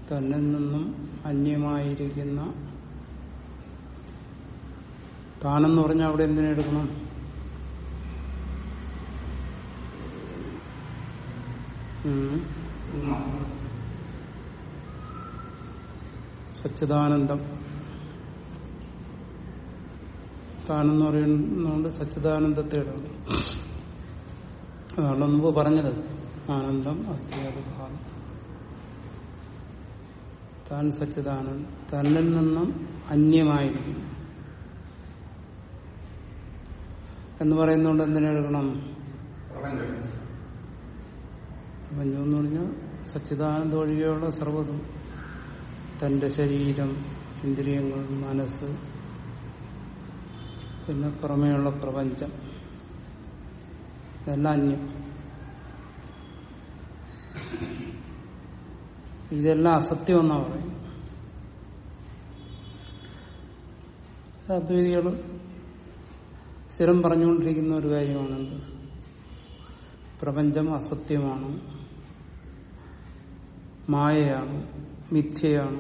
തന്നിൽ നിന്നും അന്യമായിരിക്കുന്ന താനെന്ന് പറഞ്ഞാൽ അവിടെ എന്തിനെ എടുക്കണം ഉം. സച്ചിദാനന്ദം താനെന്ന് പറയുന്നതുകൊണ്ട് സച്ചിദാനന്ദത്തെ ഇടണം അതാണ് മുമ്പ് പറഞ്ഞത് ആനന്ദം അസ്ഥി അത് ഭാവം താൻ സച്ചിദാനന്ദം തന്നിൽ നിന്നും അന്യമായിരിക്കും എന്ന് പറയുന്നതുകൊണ്ട് എന്തിനെ എടുക്കണം പ്രപഞ്ചം എന്ന് പറഞ്ഞാൽ സച്ചിദാനന്ദ ഒഴികെയുള്ള സർവ്വതും തന്റെ ശരീരം ഇന്ദ്രിയങ്ങൾ മനസ്സ് പിന്നെ പുറമേയുള്ള പ്രപഞ്ചം ഇതെല്ലാം അന്യം ഇതെല്ലാം അസത്യം എന്നാ പറയും അദ്വൈതികൾ സ്ഥിരം പറഞ്ഞുകൊണ്ടിരിക്കുന്ന ഒരു കാര്യമാണെന്ത് പ്രപഞ്ചം അസത്യമാണ് മായയാണ് മിഥ്യയാണ്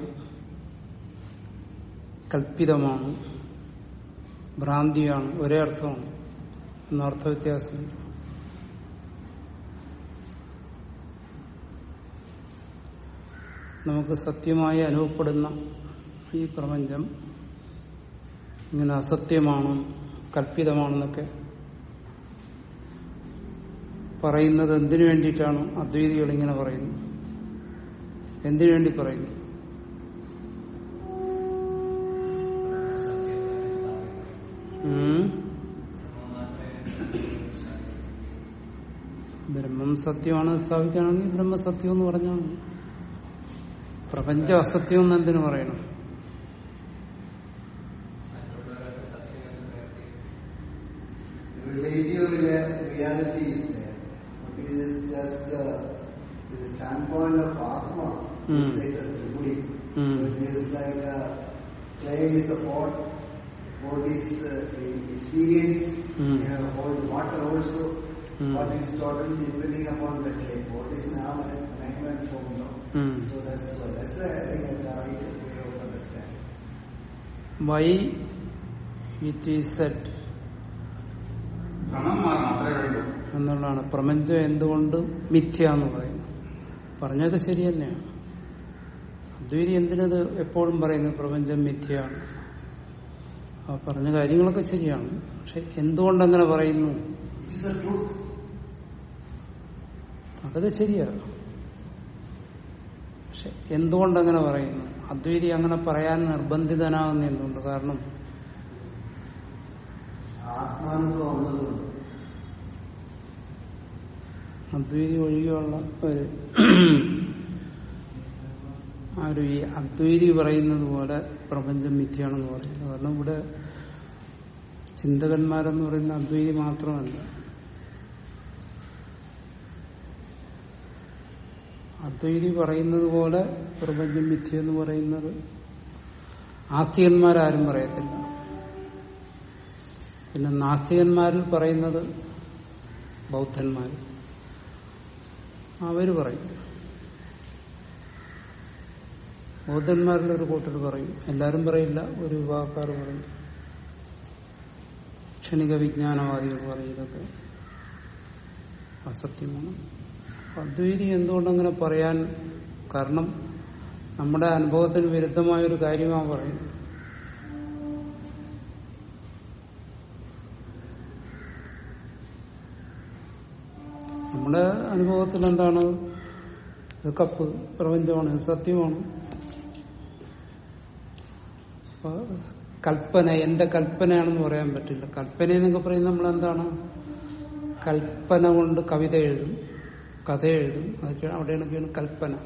കൽപ്പിതമാണ് ഭ്രാന്തിയാണ് ഒരേ അർത്ഥമാണ് എന്ന അർത്ഥവ്യത്യാസം നമുക്ക് സത്യമായി അനുഭവപ്പെടുന്ന ഈ പ്രപഞ്ചം ഇങ്ങനെ അസത്യമാണ് കൽപ്പിതമാണെന്നൊക്കെ പറയുന്നത് എന്തിനു വേണ്ടിയിട്ടാണ് അദ്വൈതികൾ ഇങ്ങനെ പറയുന്നത് എന്തിനു വേണ്ടി പറയുന്നു ഉം. ബ്രഹ്മം സത്യമാണ് സ്ഥാപിക്കുകയാണെങ്കിൽ ബ്രഹ്മസത്യം എന്ന് പറഞ്ഞാൽ മതി. പ്രപഞ്ചം അസത്യം എന്ന് എന്തിനു പറയണം Relative rea- reality is there. But it is just the, the standpoint of Atma Hmm. is like a tribuli. Hmm. So it is like a clay is a pot, pot is uh, the experience, Hmm. you have all the water also, Hmm. but it's totally depending upon the clay. Pot is now an enlightenment form now. Hmm. So that's why, that's the, I think, a right way of understanding. Why it is set ഭ്രമം മാത്രമേ വേണ്ടൂ എന്നുള്ളതാണ് പ്രപഞ്ചം എന്തുകൊണ്ട് മിഥ്യ എന്ന് പറയുന്നത് പറഞ്ഞത് ശരി തന്നെയാണ് അദ്വൈതി എന്തിനത് എപ്പോഴും പറയുന്നത് പ്രപഞ്ചം മിഥ്യയാണ് ആ പറഞ്ഞ കാര്യങ്ങളൊക്കെ ശരിയാണ് പക്ഷെ എന്തുകൊണ്ടങ്ങനെ പറയുന്നു It is a truth. അതൊക്കെ ശരിയാണ് പക്ഷെ എന്തുകൊണ്ടങ്ങനെ പറയുന്നു അദ്വൈതി അങ്ങനെ പറയാൻ നിർബന്ധിതനാകുന്ന എന്തുകൊണ്ട് കാരണം ആത്മാനുഭവം ഉള്ളതുകൊണ്ട് അദ്വൈതി ഒഴികെയുള്ള ഒരു ആ ഒരു ഈ അദ്വൈതി പറയുന്നത് പോലെ പ്രപഞ്ചം മിഥ്യയാണെന്ന് പറയുന്നത് കാരണം ഇവിടെ ചിന്തകന്മാരെന്ന് പറയുന്ന അദ്വൈതി മാത്രമല്ല അദ്വൈതി പറയുന്നത് പോലെ പ്രപഞ്ചം മിഥ്യ എന്ന് പറയുന്നത് ആസ്തികന്മാരാരും പറയത്തില്ല പിന്നെ നാസ്തികന്മാരിൽ പറയുന്നത് ബൗദ്ധന്മാർ അവര് പറയും ബൗദ്ധന്മാരിൽ ഒരു കൂട്ടർ പറയും എല്ലാരും പറയില്ല ഒരു വിഭാഗക്കാർ പറയും ക്ഷണിക വിജ്ഞാനവാദികൾ പറയും ഇതൊക്കെ അസത്യമാണ് അപ്പൊ അദ്വൈതി എന്തുകൊണ്ടങ്ങനെ പറയാൻ കാരണം നമ്മുടെ അനുഭവത്തിന് വിരുദ്ധമായ ഒരു കാര്യമാണ് പറയുന്നത് നമ്മുടെ അനുഭവത്തിൽ എന്താണ് ഇത് കപ്പ് പ്രപഞ്ചമാണ് ഇത് സത്യമാണ് അപ്പൊ കൽപ്പന എന്റെ കൽപ്പനയാണെന്ന് പറയാൻ പറ്റില്ല കൽപ്പന എന്നൊക്കെ പറയുന്നത് നമ്മൾ എന്താണ് കൽപ്പന കൊണ്ട് കവിത എഴുതും കഥ എഴുതും അതൊക്കെ അവിടെയൊക്കെയാണ് കൽപ്പന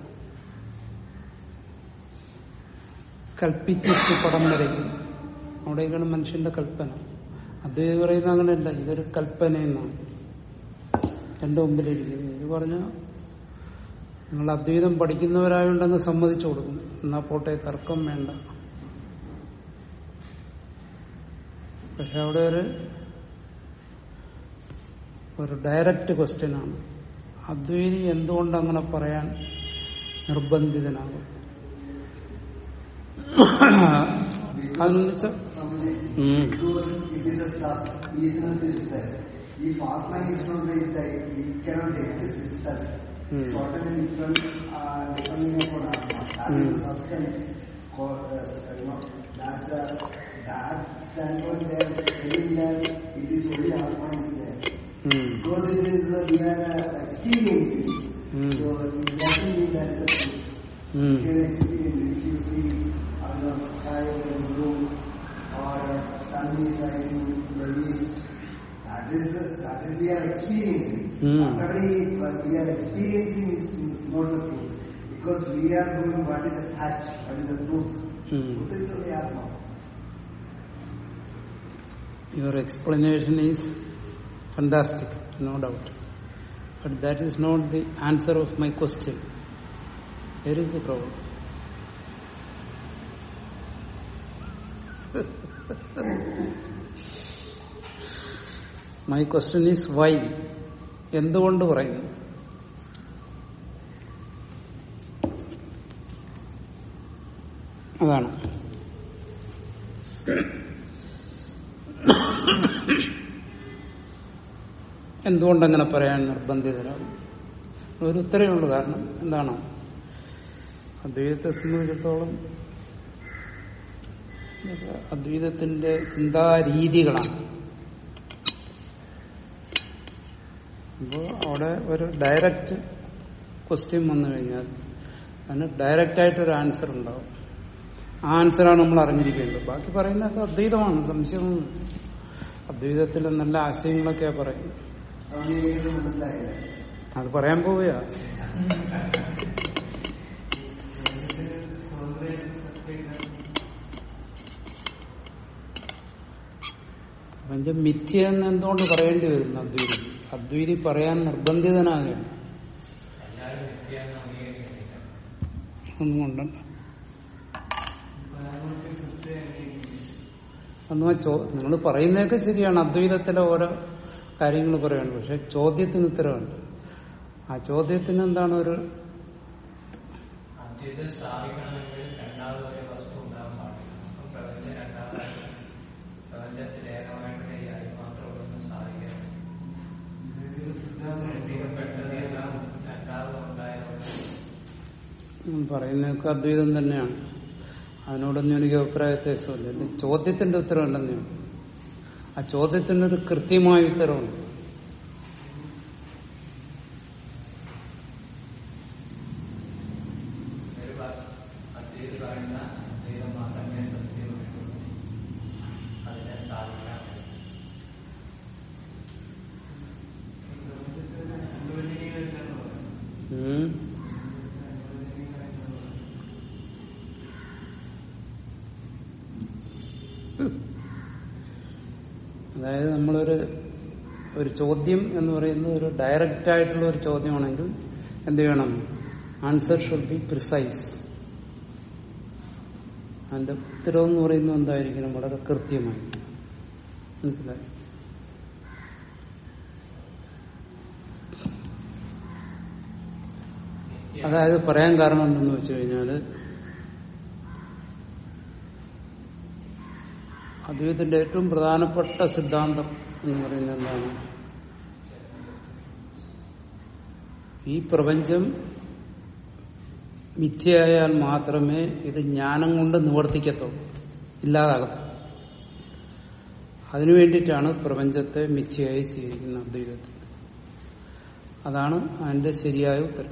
കൽപ്പിച്ചിട്ട് പടം വരയ്ക്കും അവിടെയൊക്കെയാണ് മനുഷ്യന്റെ കൽപ്പന അദ്ദേഹം പറയുന്നത് അങ്ങനെയല്ല ഇതൊരു കൽപ്പന എന്നാണ് എന്റെ മുമ്പിലിരിക്കുന്നത് ഇത് പറഞ്ഞ നിങ്ങൾ അദ്വൈതം പഠിക്കുന്നവരായോണ്ടങ്ങ് സമ്മതിച്ചു കൊടുക്കും എന്നാ പോട്ടെ തർക്കം വേണ്ട പക്ഷെ അവിടെ ഒരു ഒരു ഡയറക്റ്റ് ക്വസ്റ്റ്യൻ ആണ് അദ്വൈതി എന്തുകൊണ്ട് അങ്ങനെ പറയാൻ നിർബന്ധിതനാകും അതെന്ന് വെച്ചാൽ Swamiji, ഉം. because it is a stuff, easiness is there. If Atma is not there, it cannot exist itself. It's Hmm. totally different, uh, depending upon Atma. That is Hmm. substance. called, uh, you know, that, uh, that standpoint there, telling that it is only Atma is there. ഉം. Because it is, uh, we are uh, experiencing. Hmm. So it doesn't mean that is a truth. ഉം. You can experience if you see I don't know, sky in blue or sun is rising in the east. That is that is we are experiencing. Hmm. Whatever is- what we are experiencing is not the truth because we are doing what is the fact, what is the truth. Hmm. Truth is only Atma. Your explanation is fantastic, no doubt. But that is not the answer of my question. Here is the problem. My question is why? എന്തുകൊണ്ട് പറയുന്നു അതാണ് എന്തുകൊണ്ടങ്ങനെ പറയാൻ നിർബന്ധിതരാകും ഒരു ഉത്തരവേ ഉള്ളൂ കാരണം എന്താണ് അദ്വൈതത്തെ സംബന്ധിച്ചിടത്തോളം ഇതൊക്കെ അദ്വൈതത്തിന്റെ ചിന്താരീതികളാണ് അപ്പോൾ അവിടെ ഒരു ഡയറക്റ്റ് ക്വസ്റ്റ്യൻ വന്നു കഴിഞ്ഞാൽ അതിന് ഡയറക്റ്റ് ആയിട്ടൊരു ആൻസർ ഉണ്ടാവും ആ ആൻസറാണ് നമ്മൾ അറിഞ്ഞിരിക്കേണ്ടത് ബാക്കി പറയുന്നതൊക്കെ അദ്വൈതമാണ് സംശയമൊന്നും അദ്വൈതത്തിൽ നല്ല ആശയങ്ങളൊക്കെയാ പറയുന്നത് സ്വാമിക്ക് മനസ്സിലായില്ല അത് പറയാൻ പോവുക പഞ്ചം മിഥ്യ എന്ന് എന്തുകൊണ്ട് പറയേണ്ടി വരുന്നു അദ്വൈതി അദ്വൈതി പറയാൻ നിർബന്ധിതനാകുകയാണ് ഒന്നുകൊണ്ടല്ല അന്ന് ചോ നിങ്ങൾ പറയുന്നതൊക്കെ ശരിയാണ് അദ്വൈതത്തിലെ ഓരോ കാര്യങ്ങൾ പറയാണ് പക്ഷെ ചോദ്യത്തിന് ഉത്തരവുണ്ട് ആ ചോദ്യത്തിന് എന്താണ് ഒരു അദ്വൈതം സ്ഥാപിക്കണമെങ്കിൽ രണ്ടാമത് ഒരു വസ്തു ഉണ്ടാകാൻ പാടില്ല അപ്പം പ്രപഞ്ചം രണ്ടാമതായിട്ട് പ്രപഞ്ചത്തിൽ ഏകമായിട്ടുള്ള ഈ അരി മാത്രമുള്ളൊന്നും സ്ഥാപിക്കാൻ സൃഷ്ടിക്കപ്പെട്ടതെല്ലാം രണ്ടാമത് ഉണ്ടായതുകൊണ്ട് ഉം, പറയുന്നതൊക്കെ അദ്വൈതം തന്നെയാണ് അതിനോടൊന്നും എനിക്ക് അഭിപ്രായ വ്യത്യാസമില്ല എന്റെ ചോദ്യത്തിന്റെ ഉത്തരവല്ലെന്നേ ഉള്ളൂ. ആ ചോദ്യത്തിനൊരു കൃത്യമായ ഉത്തരവുണ്ട് ഒരു പ- അദ്വൈത് പറയുന്ന അദ്വൈതം മാത്രമേ സത്യമായിട്ടുള്ളൂ അതിനെ സ്ഥാപിക്കാൻ കഴിയും ഉം. അതായത് നമ്മളൊരു ഒരു ചോദ്യം എന്ന് പറയുന്നത് ഒരു ഡയറക്റ്റ് ആയിട്ടുള്ള ഒരു ചോദ്യമാണെങ്കിൽ എന്ത് വേണം ആൻസർ ഷുഡ് ബി പ്രിസൈസ് അതിന്റെ ഉത്തരവ് എന്ന് പറയുന്നത് എന്തായിരിക്കണം വളരെ കൃത്യമായി മനസ്സിലായി അതായത് പറയാൻ കാരണം എന്തെന്ന് വെച്ച് കഴിഞ്ഞാല് അദ്വൈതത്തിന്റെ ഏറ്റവും പ്രധാനപ്പെട്ട സിദ്ധാന്തം എന്ന് പറയുന്നത് എന്താണ് ഈ പ്രപഞ്ചം മിഥ്യയായാൽ മാത്രമേ ഇത് ജ്ഞാനം കൊണ്ട് നിവർത്തിക്കത്തുള്ളൂ ഇല്ലാതാകത്തുള്ളൂ അതിനു വേണ്ടിയിട്ടാണ് പ്രപഞ്ചത്തെ മിഥ്യയായി സ്വീകരിക്കുന്ന അദ്വൈതത്തിൽ അതാണ് അതിന്റെ ശരിയായ ഉത്തരം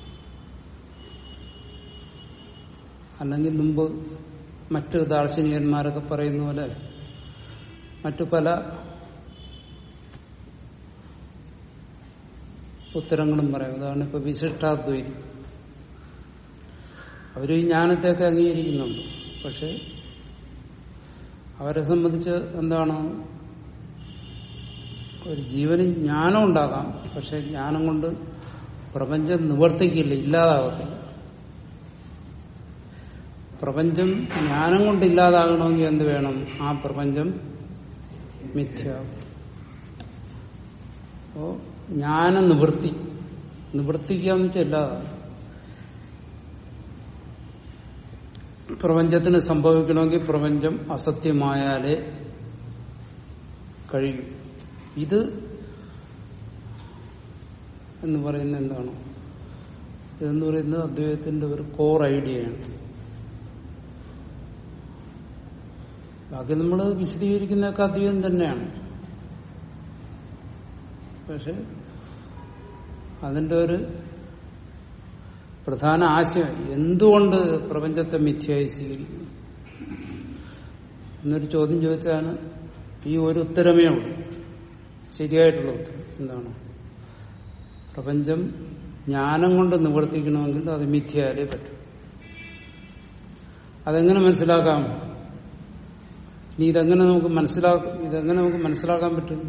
അല്ലെങ്കിൽ മുമ്പ് മറ്റ് ദാർശനികന്മാരൊക്കെ പറയുന്ന പോലെ മറ്റു പല ഉത്തരങ്ങളും പറയും അതാണ് ഇപ്പൊ വിശിഷ്ടാദ്വൈതി അവര് ഈ ജ്ഞാനത്തെയൊക്കെ അംഗീകരിക്കുന്നുണ്ട് പക്ഷെ അവരെ സംബന്ധിച്ച് എന്താണ് ഒരു ജീവന് ജ്ഞാനം ഉണ്ടാകാം പക്ഷെ ജ്ഞാനം കൊണ്ട് പ്രപഞ്ചം നിവർത്തിക്കില്ല ഇല്ലാതാകത്തില്ല പ്രപഞ്ചം ജ്ഞാനം കൊണ്ട് ഇല്ലാതാകണമെങ്കിൽ എന്ത് വേണം ആ പ്രപഞ്ചം മിഥ്യ അപ്പോ ജ്ഞാന നിവൃത്തി നിവർത്തിക്കുക എന്ന് വെച്ചാൽ ഇല്ലാതാകും പ്രപഞ്ചത്തിന് സംഭവിക്കണമെങ്കിൽ പ്രപഞ്ചം അസത്യമായാലേ കഴിയും ഇത് എന്ന് പറയുന്നത് എന്താണ് ഇതെന്ന് പറയുന്നത് അദ്വൈതത്തിന്റെ ഒരു കോർ ഐഡിയയാണ് ബാക്കി നമ്മൾ വിശദീകരിക്കുന്നതൊക്കെ അദ്വൈതം തന്നെയാണ് പക്ഷെ അതിന്റെ ഒരു പ്രധാന ആശയം എന്തുകൊണ്ട് പ്രപഞ്ചത്തെ മിഥ്യയായി സ്വീകരിക്കുന്നു എന്നൊരു ചോദ്യം ചോദിച്ചാൽ ഈ ഒരു ഉത്തരമേ ഉള്ളൂ ശരിയായിട്ടുള്ള ഉത്തരം എന്താണ് പ്രപഞ്ചം ജ്ഞാനം കൊണ്ട് നിവർത്തിക്കണമെങ്കിൽ അത് മിഥ്യയാലേ പറ്റും അതെങ്ങനെ മനസ്സിലാക്കാം ഇനി ഇതെങ്ങനെ നമുക്ക് മനസ്സിലാക്കും ഇതെങ്ങനെ നമുക്ക് മനസ്സിലാക്കാൻ പറ്റും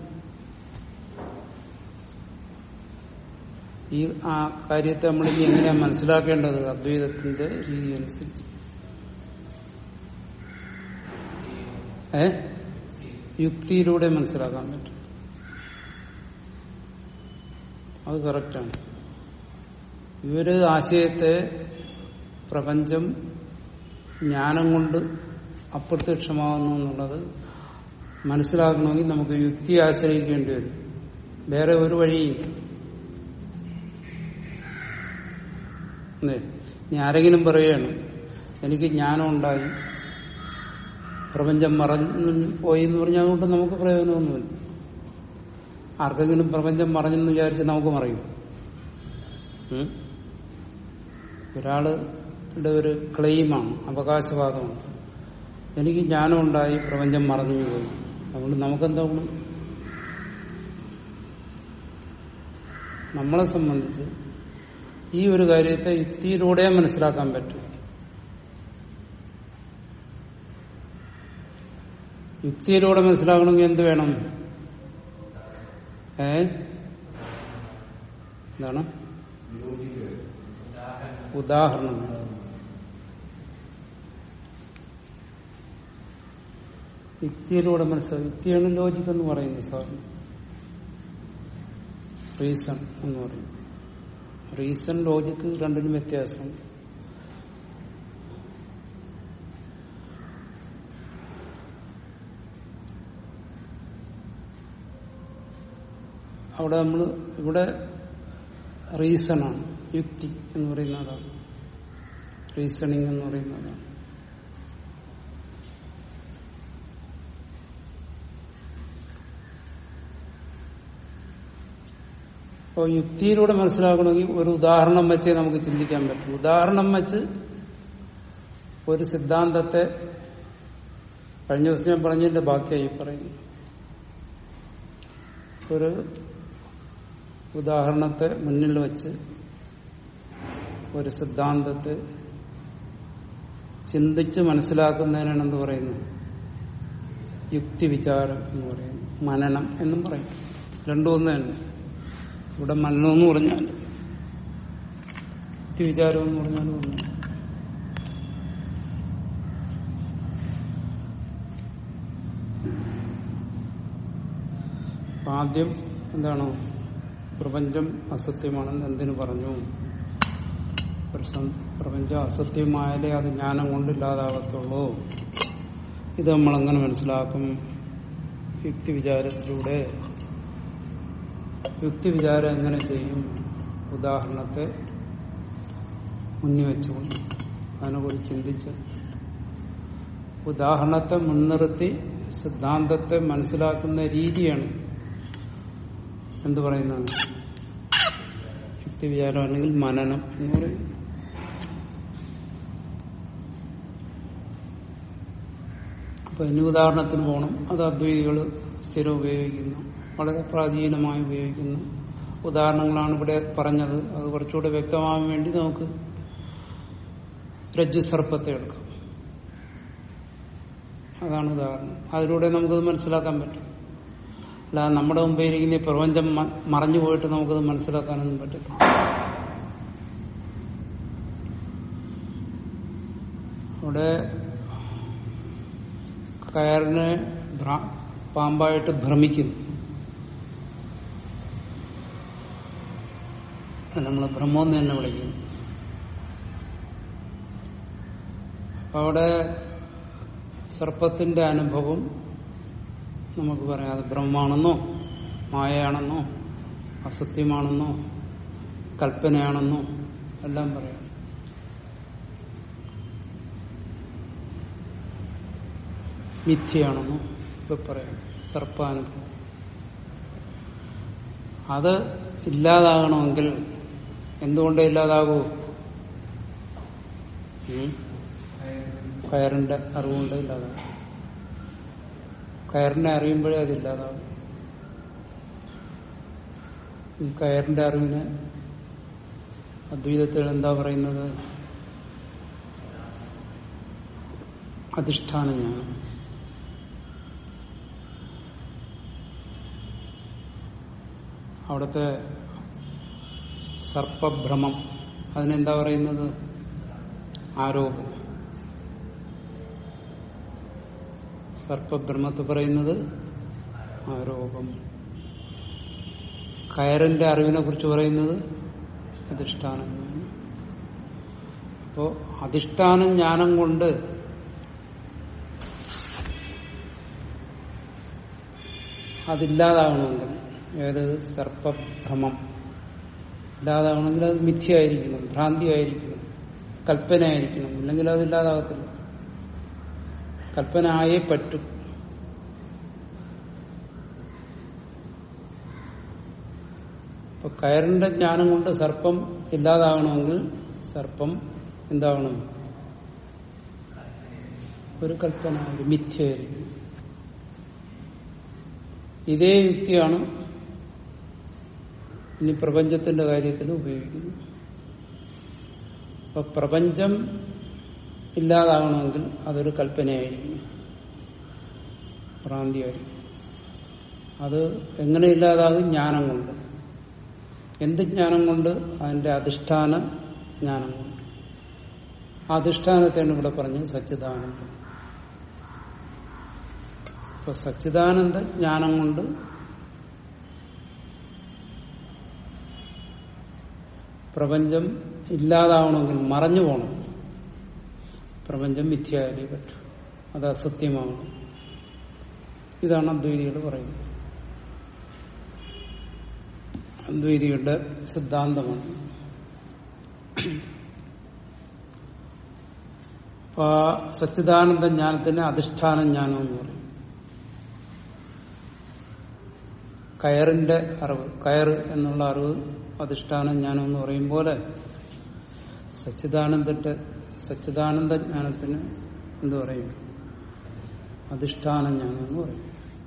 ഈ ആ കാര്യത്തെ നമ്മൾ ഇനി എങ്ങനെയാ മനസ്സിലാക്കേണ്ടത് അദ്വൈതത്തിന്റെ രീതി അനുസരിച്ച് ഏ യുക്തിയിലൂടെ മനസ്സിലാക്കാൻ പറ്റും അത് കറക്റ്റാണ് ഇവര് ആശയത്തെ പ്രപഞ്ചം ജ്ഞാനം കൊണ്ട് അപ്രത്യക്ഷമാകുന്നു എന്നുള്ളത് മനസ്സിലാക്കണമെങ്കിൽ നമുക്ക് യുക്തി ആശ്രയിക്കേണ്ടി വരും വേറെ ഒരു വഴിയില്ല അല്ലേ? ഇനി ആരെങ്കിലും പറയുകയാണ് എനിക്ക് ജ്ഞാനം ഉണ്ടായി പ്രപഞ്ചം മറഞ്ഞു പോയി എന്ന് പറഞ്ഞാൽ അതുകൊണ്ട് നമുക്ക് പ്രയോജനമൊന്നുമില്ല ആർക്കെങ്കിലും പ്രപഞ്ചം മറഞ്ഞെന്ന് വിചാരിച്ച് നമുക്ക് മറയും ഉം? ഒരാളുടെ ഒരു ക്ലെയിമാണ് അവകാശവാദമാണ് എനിക്ക് ജ്ഞാനം ഉണ്ടായി പ്രപഞ്ചം മറഞ്ഞു പോയി അതുകൊണ്ട് നമുക്കെന്താ ഗുണം നമ്മളെ സംബന്ധിച്ച് ഈ ഒരു കാര്യത്തെ യുക്തിയിലൂടെ മനസ്സിലാക്കാൻ പറ്റും യുക്തിയിലൂടെ മനസ്സിലാക്കണമെങ്കിൽ എന്ത് വേണം ഏ എന്താണ് ഉദാഹരണം വേണം. യുക്തിയിലൂടെ മനസ്സിലാക്കും യുക്തിയാണ് ലോജിക് എന്ന് പറയുന്നത് സാറിന് റീസൺ എന്ന് പറയും റീസൺ ലോജിക്ക് രണ്ടിനും വ്യത്യാസമുണ്ട് അവിടെ നമ്മൾ ഇവിടെ റീസണാണ് യുക്തി എന്ന് പറയുന്ന അതാണ് റീസണിങ് എന്ന് പറയുന്ന അതാണ് അപ്പോൾ യുക്തിയിലൂടെ മനസ്സിലാക്കണമെങ്കിൽ ഒരു ഉദാഹരണം വെച്ചേ നമുക്ക് ചിന്തിക്കാൻ പറ്റും ഉദാഹരണം വെച്ച് ഒരു സിദ്ധാന്തത്തെ കഴിഞ്ഞ ദിവസം ഞാൻ പറഞ്ഞതിന്റെ ബാക്കിയായി പറയുന്നു ഒരു ഉദാഹരണത്തെ മുന്നിൽ വെച്ച് ഒരു സിദ്ധാന്തത്തെ ചിന്തിച്ച് മനസ്സിലാക്കുന്നതിനാണ് എന്ത് പറയുന്നത് യുക്തി വിചാരം എന്ന് പറയുന്നു മനനം എന്നും പറയും രണ്ടും ഒന്ന് തന്നെ ഇവിടെ മനനം എന്ന് പറഞ്ഞാൽ യുക്തി വിചാരം എന്ന് പറഞ്ഞാലും ഒന്ന് അപ്പൊ ആദ്യം എന്താണ് പ്രപഞ്ചം അസത്യമാണെന്ന് എന്തിനു പറഞ്ഞു ഒരു സം- പ്രപഞ്ചം അസത്യമായാലേ അത് ജ്ഞാനം കൊണ്ടില്ലാതാകത്തുള്ളൂ ഇത് നമ്മളെങ്ങനെ മനസ്സിലാക്കും യുക്തി വിചാരത്തിലൂടെ യുക്തി വിചാരം എങ്ങനെ ചെയ്യും ഉദാഹരണത്തെ മുന്നിൽ വെച്ചുകൊണ്ട് അതിനെക്കുറിച്ച് ചിന്തിച്ച് ഉദാഹരണത്തെ മുൻനിർത്തി സിദ്ധാന്തത്തെ മനസ്സിലാക്കുന്ന രീതിയാണ് എന്ത് പറയുന്നത് യുക്തി വിചാരം അല്ലെങ്കിൽ മനനം എന്ന് പറയും അപ്പൊ ഇനി ഉദാഹരണത്തിന് പോകണം അത് അദ്വൈതികൾ സ്ഥിരം ഉപയോഗിക്കുന്നു വളരെ പ്രാചീനമായി ഉപയോഗിക്കുന്ന ഉദാഹരണങ്ങളാണ് ഇവിടെ പറഞ്ഞത് അത് കുറച്ചുകൂടെ വ്യക്തമാകാൻ വേണ്ടി നമുക്ക് രജ്ജു സർപ്പത്തെ എടുക്കാം അതാണ് ഉദാഹരണം അതിലൂടെ നമുക്കത് മനസ്സിലാക്കാൻ പറ്റും അല്ല നമ്മുടെ മുമ്പേ ഇരിക്കുന്ന ഈ പ്രപഞ്ചം മ- മറഞ്ഞു പോയിട്ട് നമുക്കത് മനസ്സിലാക്കാനൊന്നും പറ്റില്ല അവിടെ കയറിനെ ഭ്ര- പാമ്പായിട്ട് ഭ്രമിക്കുന്നു നമ്മൾ ഭ്രമമെന്ന് തന്നെ വിളിക്കുന്നു അപ്പൊ അവിടെ സർപ്പത്തിന്റെ അനുഭവം നമുക്ക് പറയാം അത് ബ്രഹ്മാണെന്നോ മായയാണെന്നോ അസത്യമാണെന്നോ കൽപ്പനയാണെന്നോ എല്ലാം പറയാം മിഥ്യയാണെന്നോ ഒക്കെ പറയാം സർപ്പാനുഭവം അത് ഇല്ലാതാകണമെങ്കിൽ എന്തുകൊണ്ട് ഇല്ലാതാകൂ ഉം? കയറിന്റെ അറിവുകൊണ്ട് ഇല്ലാതാകും കയറിനെ അറിയുമ്പോഴേ അതില്ലാതാകും ഈ കയറിന്റെ അറിവിന് അദ്വൈതത്തിൽ എന്താ പറയുന്നത് അധിഷ്ഠാന ജ്ഞാനം അവിടുത്തെ സർപ്പഭ്രമം അതിനെന്താ പറയുന്നത് ആരോപം സർപ്പഭ്രമത്ത് പറയുന്നത് ആരോപം കയറിന്റെ അറിവിനെ കുറിച്ച് പറയുന്നത് അധിഷ്ഠാനം അപ്പോ അധിഷ്ഠാനം ജ്ഞാനം കൊണ്ട് അതില്ലാതാകണമെങ്കിൽ ഏത് സർപ്പഭ്രമം ഇല്ലാതാകണമെങ്കിൽ അത് മിഥ്യയായിരിക്കണം ഭ്രാന്തിയായിരിക്കണം കൽപ്പനയായിരിക്കണം ഇല്ലെങ്കിൽ അതില്ലാതാകത്തില്ല കൽപ്പന ആയേ പറ്റും ഇപ്പൊ കയറിന്റെ ജ്ഞാനം കൊണ്ട് സർപ്പം ഇല്ലാതാകണമെങ്കിൽ സർപ്പം എന്താകണം ഒരു കൽപ്പന ഒരു മിഥ്യയായിരിക്കും ഇതേ യുക്തിയാണ് ഇനി പ്രപഞ്ചത്തിന്റെ കാര്യത്തിൽ ഉപയോഗിക്കുന്നത് അപ്പൊ പ്രപഞ്ചം ഇല്ലാതാകണമെങ്കിൽ അതൊരു കൽപ്പനയായിരിക്കും ഭ്രാന്തിയായിരിക്കും അത് എങ്ങനെ ഇല്ലാതാകും ജ്ഞാനം കൊണ്ട് എന്ത് ജ്ഞാനം കൊണ്ട് അതിന്റെ അധിഷ്ഠാന ജ്ഞാനം കൊണ്ട് ആ അധിഷ്ഠാനത്തെയാണ് ഇവിടെ പറഞ്ഞത് സച്ചിദാനന്ദം ഇപ്പൊ സച്ചിദാനന്ദ ജ്ഞാനം കൊണ്ട് പ്രപഞ്ചം ഇല്ലാതാവണമെങ്കിൽ മറഞ്ഞു പോകണം പ്രപഞ്ചം മിഥ്യയായാലേ പറ്റൂ അത് അസത്യമാവണം ഇതാണ് അദ്വൈതികൾ പറയുന്നത് അദ്വൈതികളുടെ സിദ്ധാന്തമാണ് അപ്പൊ ആ സച്ചിദാനന്ദ ജ്ഞാനത്തിന് അധിഷ്ഠാന ജ്ഞാനം എന്ന് പറയും കയറിന്റെ അറിവ് കയറ് എന്നുള്ള അറിവ് അധിഷ്ഠാന ജ്ഞാനം എന്ന് പറയും പോലെ സച്ചിദാനന്ദന്റെ സച്ചിദാനന്ദ ജ്ഞാനത്തിന് എന്തു പറയും അധിഷ്ഠാന ജ്ഞാനം എന്ന് പറയും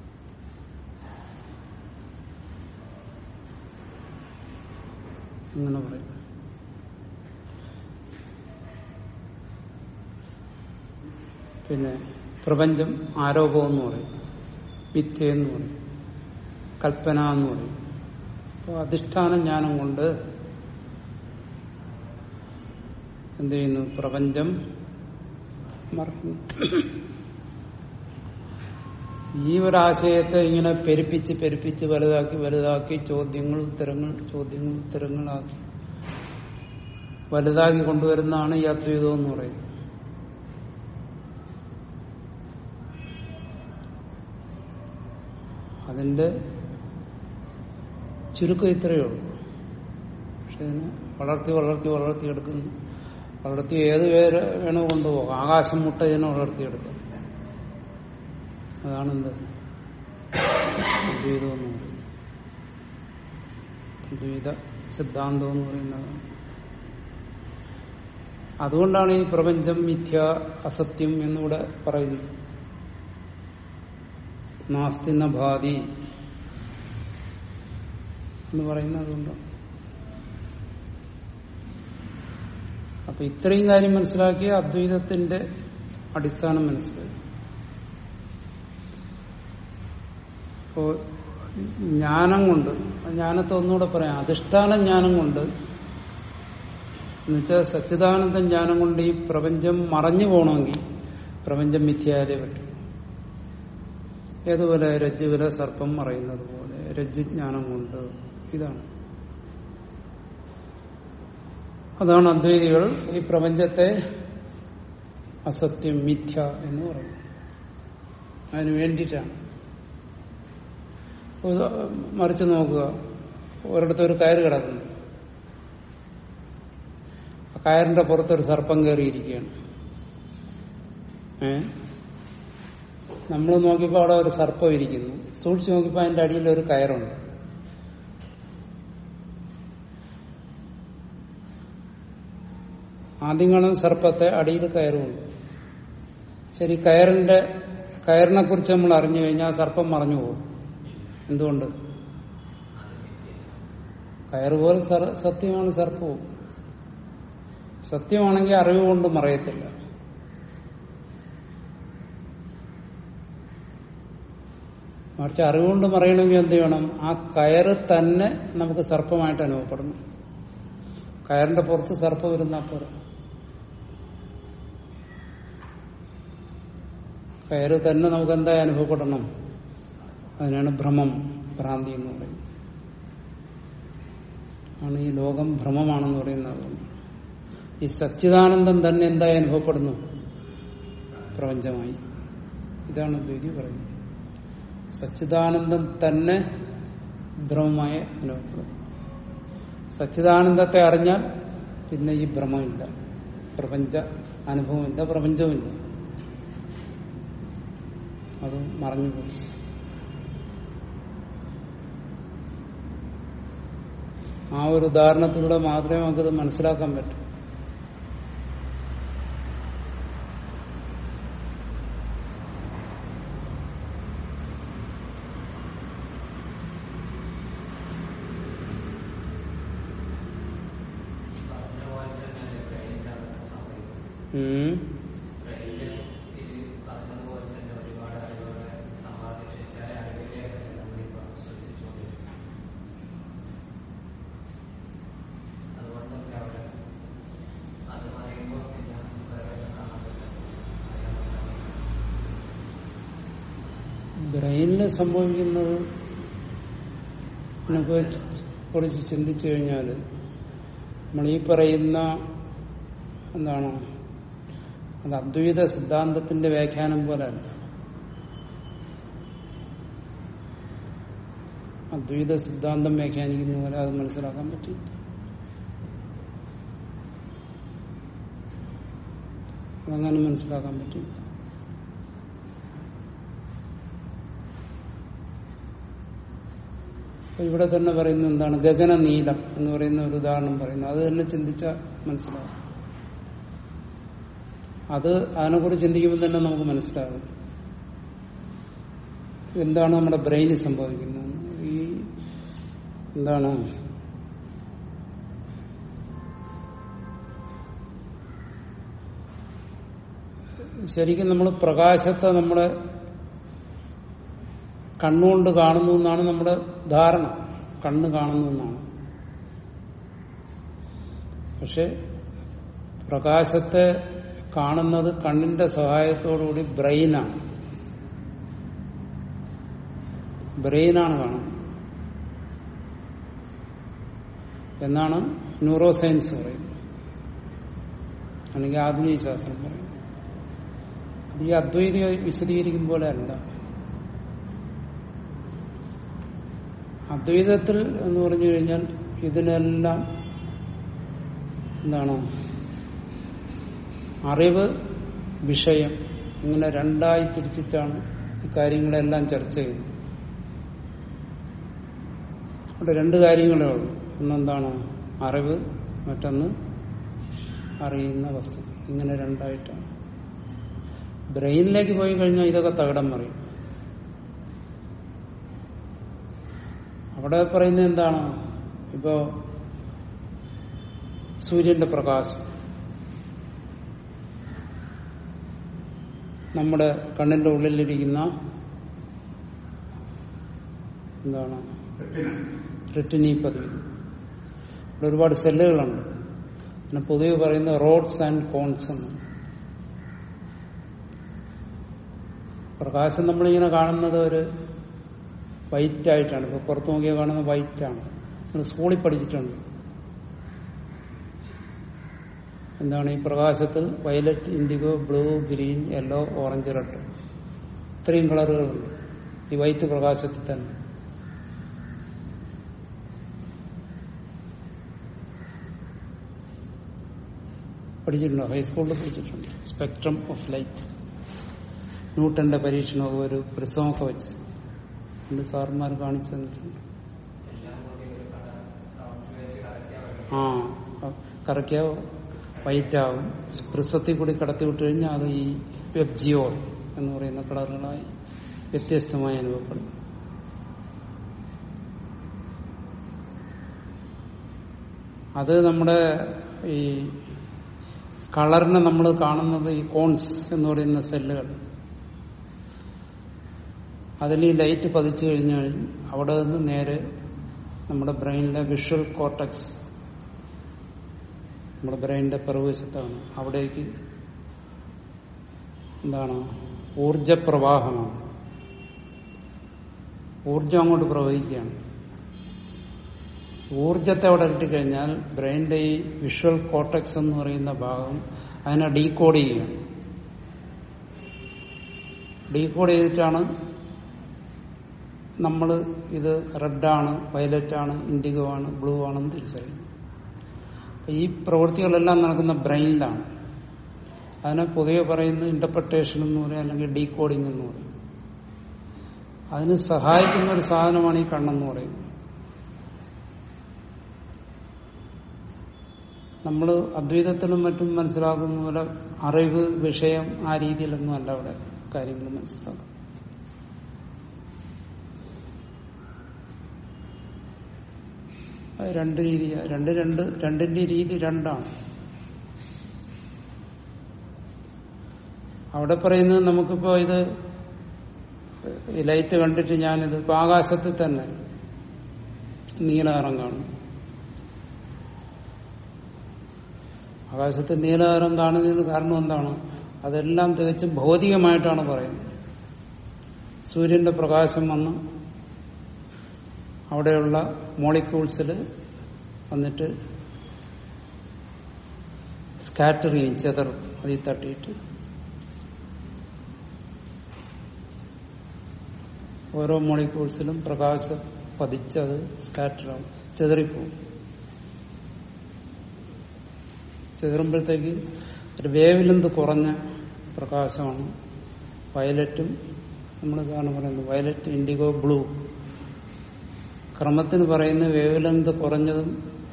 ഇങ്ങനെ പറയും പിന്നെ പ്രപഞ്ചം ആരോപം എന്ന് പറയും മിഥ്യ എന്ന് പറയും കൽപ്പന എന്ന് പറയും അപ്പോൾ അധിഷ്ഠാന ജ്ഞാനം കൊണ്ട് എന്ത് ചെയ്യുന്നു പ്രപഞ്ചം മറക്കുന്നു ഈ ഒരാശയത്തെ ഇങ്ങനെ പെരുപ്പിച്ച് പെരുപ്പിച്ച് വലുതാക്കി വലുതാക്കി ചോദ്യങ്ങൾ ഉത്തരങ്ങൾ ചോദ്യങ്ങൾ ഉത്തരങ്ങളാക്കി വലുതാക്കി കൊണ്ടുവരുന്നതാണ് ഈ അദ്വൈതം എന്ന് പറയുന്നത് അതിന്റെ ചുരുക്കം ഇത്രയേ ഉള്ളൂ പക്ഷെ ഇതിനെ വളർത്തി വളർത്തി വളർത്തി എടുക്കുന്നു വളർത്തി ഏത് പേര് വേണോ കൊണ്ടുപോകാം ആകാശം മുട്ട ഇതിനെ വളർത്തിയെടുക്കും അതാണെന്ത് അദ്വൈതം എന്ന് പറയുന്നത് അദ്വൈത സിദ്ധാന്തം എന്ന് പറയുന്നത് അതുകൊണ്ടാണ് ഈ പ്രപഞ്ചം മിഥ്യ അസത്യം എന്നിവിടെ പറയുന്നത് നാസ്തി ന ഭാതി എന്ന് പറയുന്നത് അതുകൊണ്ടാണ് അപ്പൊ ഇത്രയും കാര്യം മനസ്സിലാക്കിയ അദ്വൈതത്തിന്റെ അടിസ്ഥാനം മനസ്സിലായി ഇപ്പോ ജ്ഞാനം കൊണ്ട് ജ്ഞാനത്തെ ഒന്നുകൂടെ പറയാം അധിഷ്ഠാന ജ്ഞാനം കൊണ്ട് എന്നുവെച്ചാൽ സച്ചിദാനന്ദ ജ്ഞാനം കൊണ്ട് ഈ പ്രപഞ്ചം മറഞ്ഞു പോകണമെങ്കിൽ പ്രപഞ്ചം മിഥ്യയാലേ പറ്റും ഏതുപോലെ രജ്ജുവില സർപ്പം മറയുന്നത് പോലെ രജ്ജുജ്ഞാനം കൊണ്ട് ഇതാണ് അതാണ് അദ്വൈതികൾ ഈ പ്രപഞ്ചത്തെ അസത്യം മിഥ്യ എന്ന് പറയും അതിന് വേണ്ടിയിട്ടാണ് ഉദാ- മറിച്ച് നോക്കുക ഒരിടത്ത് ഒരു കയറ് കിടക്കുന്നു ആ കയറിന്റെ പുറത്തൊരു സർപ്പം കയറിയിരിക്കുകയാണ് ഏ നമ്മൾ നോക്കിയപ്പോൾ അവിടെ ഒരു സർപ്പം ഇരിക്കുന്നു സൂക്ഷിച്ച് നോക്കിയപ്പോൾ അതിന്റെ അടിയിൽ ഒരു കയറുണ്ട് ആദ്യം കാണുന്ന സർപ്പത്തെ അടിയിൽ കയറുമുണ്ട് ശരി കയറിന്റെ കയറിനെ കുറിച്ച് നമ്മൾ അറിഞ്ഞു കഴിഞ്ഞാൽ ആ സർപ്പം മറഞ്ഞു പോകും എന്തുകൊണ്ട് കയറ് പോലെ സർ- സത്യമാണ് സർപ്പവും സത്യമാണെങ്കിൽ അറിവ് കൊണ്ട് മറയത്തില്ല മറിച്ച് അറിവുകൊണ്ട് മറയണമെങ്കിൽ എന്ത് ചെയ്യണം ആ കയറ് തന്നെ നമുക്ക് സർപ്പമായിട്ട് അനുഭവപ്പെടണം കയറിന്റെ പുറത്ത് സർപ്പം വരുന്ന പോരാ കയറ് തന്നെ നമുക്ക് എന്തായി അനുഭവപ്പെടണം അതിനാണ് ഭ്രമം ഭ്രാന്തി എന്ന് പറയുന്നത് ആണ് ഈ ലോകം ഭ്രമമാണെന്ന് പറയുന്നത് അതുകൊണ്ട് ഈ സച്ചിദാനന്ദം തന്നെ എന്തായി അനുഭവപ്പെടുന്നു പ്രപഞ്ചമായി ഇതാണ് ദ്വൈതി പറയുന്നത് സച്ചിദാനന്ദം തന്നെ ഭ്രമമായി അനുഭവപ്പെടും സച്ചിദാനന്ദത്തെ അറിഞ്ഞാൽ പിന്നെ ഈ ഭ്രമമില്ല പ്രപഞ്ച അനുഭവമില്ല പ്രപഞ്ചമില്ല അത് മറഞ്ഞുപോയി ആ ഒരു ഉദാഹരണത്തിലൂടെ മാത്രമേ നമുക്കത് മനസ്സിലാക്കാൻ പറ്റൂ പറഞ്ഞ പോലെ തന്നെയല്ലേ ബ്രെയിനിന്റെ അകത്ത് സംഭവിക്കുന്നത് ഉം. ബ്രെയിനിൽ ഇത് പറഞ്ഞതുപോലെ തന്നെ ഒരുപാട് അറിവുകളെ സമ്പാദിച്ച അറിവിലേക്കല്ലേ നമ്മളിപ്പോ ശ്രദ്ധിച്ചുകൊണ്ടിരിക്കുന്നത് അതുകൊണ്ടൊക്കെ അവിടെ അത് പറയുമ്പോൾ പിന്നെ വേറെ കാണാൻ പറ്റില്ല ബ്രെയിനിൽ സംഭവിക്കുന്നത് കുറിച്ച് ചിന്തിച്ചു കഴിഞ്ഞാൽ നമ്മൾ ഈ പറയുന്ന എന്താണ് അത് അദ്വൈത സിദ്ധാന്തത്തിന്റെ വ്യാഖ്യാനം പോലെയല്ല അദ്വൈത സിദ്ധാന്തം വ്യാഖ്യാനിക്കുന്ന പോലെ അത് മനസ്സിലാക്കാൻ പറ്റില്ല അതങ്ങനെ മനസ്സിലാക്കാൻ പറ്റില്ല അപ്പൊ ഇവിടെ തന്നെ പറയുന്നത് എന്താണ് ഗഗന നീലം എന്ന് പറയുന്ന ഒരു ഉദാഹരണം പറയുന്നു അത് തന്നെ ചിന്തിച്ചാൽ മനസ്സിലാവും അത് അതിനെക്കുറിച്ച് ചിന്തിക്കുമ്പോൾ തന്നെ നമുക്ക് മനസ്സിലാകും എന്താണ് നമ്മുടെ ബ്രെയിനിൽ സംഭവിക്കുന്നത് ഈ എന്താണ് ശരിക്കും നമ്മൾ പ്രകാശത്തെ നമ്മുടെ കണ്ണുകൊണ്ട് കാണുന്നു എന്നാണ് നമ്മുടെ ധാരണ കണ്ണ് കാണുന്നു എന്നാണ് പക്ഷെ പ്രകാശത്തെ കാണുന്നത് കണ്ണിന്റെ സഹായത്തോടുകൂടി ബ്രെയിനാണ് ബ്രെയിനാണ് കാണുന്നത് എന്നാണ് ന്യൂറോ സയൻസ് പറയുന്നത് അല്ലെങ്കിൽ ആധുനിക ശാസ്ത്രം പറയുന്നത് അത് ഈ അദ്വൈതി വിശദീകരിക്കും പോലെ അല്ല അദ്വൈതത്തിൽ എന്ന് പറഞ്ഞു കഴിഞ്ഞാൽ ഇതിനെല്ലാം എന്താണ് അറിവ് വിഷയം ഇങ്ങനെ രണ്ടായി തിരിച്ചിട്ടാണ് ഈ കാര്യങ്ങളെല്ലാം ചർച്ച ചെയ്യുന്നത് അവിടെ രണ്ട് കാര്യങ്ങളേ ഉള്ളൂ ഒന്നെന്താണ് അറിവ് മറ്റൊന്ന് അറിയുന്ന വസ്തു ഇങ്ങനെ രണ്ടായിട്ടാണ് ബ്രെയിനിലേക്ക് പോയി കഴിഞ്ഞാൽ ഇതൊക്കെ തകിടം മറിയും അവിടെ പറയുന്നത് എന്താണ് ഇപ്പോ സൂര്യന്റെ പ്രകാശം നമ്മുടെ കണ്ണിന്റെ ഉള്ളിലിരിക്കുന്ന എന്താണ് റെറ്റിനി പതിവ് ഇവിടെ ഒരുപാട് സെല്ലുകളുണ്ട് പിന്നെ പൊതുവെ പറയുന്ന റോഡ്സ് ആൻഡ് കോൺസ് എന്ന് പ്രകാശം നമ്മളിങ്ങനെ കാണുന്നത് ഒരു വൈറ്റ് ആയിട്ടാണ് ഇപ്പൊ പുറത്ത് നോക്കിയാൽ കാണുന്നത് വൈറ്റ് ആണ് നമ്മൾ സ്കൂളിൽ പഠിച്ചിട്ടുണ്ട് എന്താണ് ഈ പ്രകാശത്തിൽ violet indigo blue green yellow orange red ഇത്രയും കളറുകളുണ്ട് ഈ വൈറ്റ് പ്രകാശത്തിൽ തന്നെ പഠിച്ചിട്ടുണ്ടോ ഹൈസ്കൂളിൽ പഠിച്ചിട്ടുണ്ട് സ്പെക്ട്രം ഓഫ് ലൈറ്റ് ന്യൂട്ടന്റെ പരീക്ഷണമൊക്കെ ഒരു പ്രിസമൊക്കെ വെച്ച് രണ്ട് സാറുമാർ കാണിച്ചു തന്നിട്ടുണ്ട് എല്ലാം കൂടി ഒരു കട റൗണ്ടിൽ വെച്ച് കറക്കിയാൽ മതി ആ കറക്കിയ വൈറ്റ് ആവും പ്രിസത്തിൽ കൂടി കടത്തി വിട്ട് കഴിഞ്ഞാൽ അത് ഈ വെബ്ജിയോർ എന്ന് പറയുന്ന കളറുകളായി വ്യത്യസ്തമായി അനുഭവപ്പെടും അത് നമ്മുടെ ഈ കളറിനെ നമ്മൾ കാണുന്നത് ഈ കോൺസ് എന്ന് പറയുന്ന സെല്ലുകൾ അതിൽ ഈ ലൈറ്റ് പതിച്ചു കഴിഞ്ഞാൽ അവിടെ നിന്ന് നേരെ നമ്മുടെ ബ്രെയിനിലെ വിഷ്വൽ കോർട്ടക്സ് നമ്മുടെ ബ്രെയിനിന്റെ പിറകുവശത്താണ് അവിടേക്ക് എന്താണ് ഊർജപ്രവാഹമാണ് ഊർജം അങ്ങോട്ട് പ്രവഹിക്കുകയാണ് ഊർജത്തെ അവിടെ കിട്ടിക്കഴിഞ്ഞാൽ ബ്രെയിനിന്റെ ഈ വിഷ്വൽ കോർട്ടക്സ് എന്ന് പറയുന്ന ഭാഗം അതിനെ ഡീകോഡ് ചെയ്യുകയാണ് ഡീകോഡ് ചെയ്തിട്ടാണ് നമ്മൾ ഇത് റെഡാണ് വയലറ്റ് ആണ് ഇൻഡിഗോ ആണ് ബ്ലൂ ആണെന്ന് തിരിച്ചറിയുന്നത് അപ്പൊ ഈ പ്രവൃത്തികളെല്ലാം നടക്കുന്ന ബ്രെയിനിലാണ് അതിനെ പൊതുവെ പറയുന്ന ഇന്റർപ്രിട്ടേഷൻ എന്ന് പറയും അല്ലെങ്കിൽ ഡീകോഡിംഗ് എന്ന് പറയും അതിന് സഹായിക്കുന്ന ഒരു സാധനമാണ് ഈ കണ്ണെന്ന് പറയുന്നത് നമ്മൾ അദ്വൈതത്തിലും മറ്റും മനസ്സിലാക്കുന്ന പോലെ അറിവ് വിഷയം ആ രീതിയിലൊന്നും അല്ല അവിടെ കാര്യങ്ങൾ മനസ്സിലാക്കും അത് രണ്ട് രീതി രണ്ട് രണ്ട് രണ്ടിന്റെ രീതി രണ്ടാണ് അവിടെ പറയുന്നത് നമുക്കിപ്പോ ഇത് ഈ ലൈറ്റ് കണ്ടിട്ട് ഞാനിത് ഇപ്പൊ ആകാശത്തിൽ തന്നെ നീലനിറം കാണും ആകാശത്ത് നീലനിറം കാണുന്നതിന് കാരണം എന്താണ് അതെല്ലാം തികച്ചും ഭൗതികമായിട്ടാണ് പറയുന്നത് സൂര്യന്റെ പ്രകാശം വന്ന് അവിടെയുള്ള മോളിക്യൂൾസിൽ വന്നിട്ട് സ്കാറ്റർ ചെയ്യും ചെതറും അതിൽ തട്ടിയിട്ട് ഓരോ മോളിക്യൂൾസിലും പ്രകാശം പതിച്ചത് സ്കാറ്റർ ആവും ചെതറിപ്പോവും ചെതറുമ്പോഴത്തേക്ക് ഒരു വേവ് ലെന്ത് കുറഞ്ഞ പ്രകാശമാണ് വയലറ്റും നമ്മൾ സാധാരണ പറയുന്നത് വയലറ്റ് ഇൻഡിഗോ ബ്ലൂ ക്രമത്തിന് പറയുന്ന വേവ് ലെന്ത് കുറഞ്ഞതും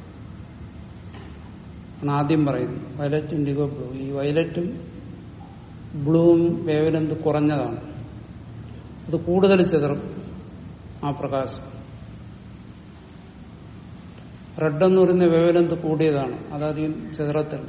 ആണ് ആദ്യം പറയുന്നത് വയലറ്റ് ഇൻഡിഗോ ബ്ലൂ ഈ വയലറ്റും ബ്ലൂവും വേവ് ലെന്ത് കുറഞ്ഞതാണ് അത് കൂടുതൽ ചെതറും ആ പ്രകാശം റെഡ് എന്ന് പറയുന്ന വേവലെന്ത് കൂടിയതാണ് അതധികം ചെതറത്തില്ല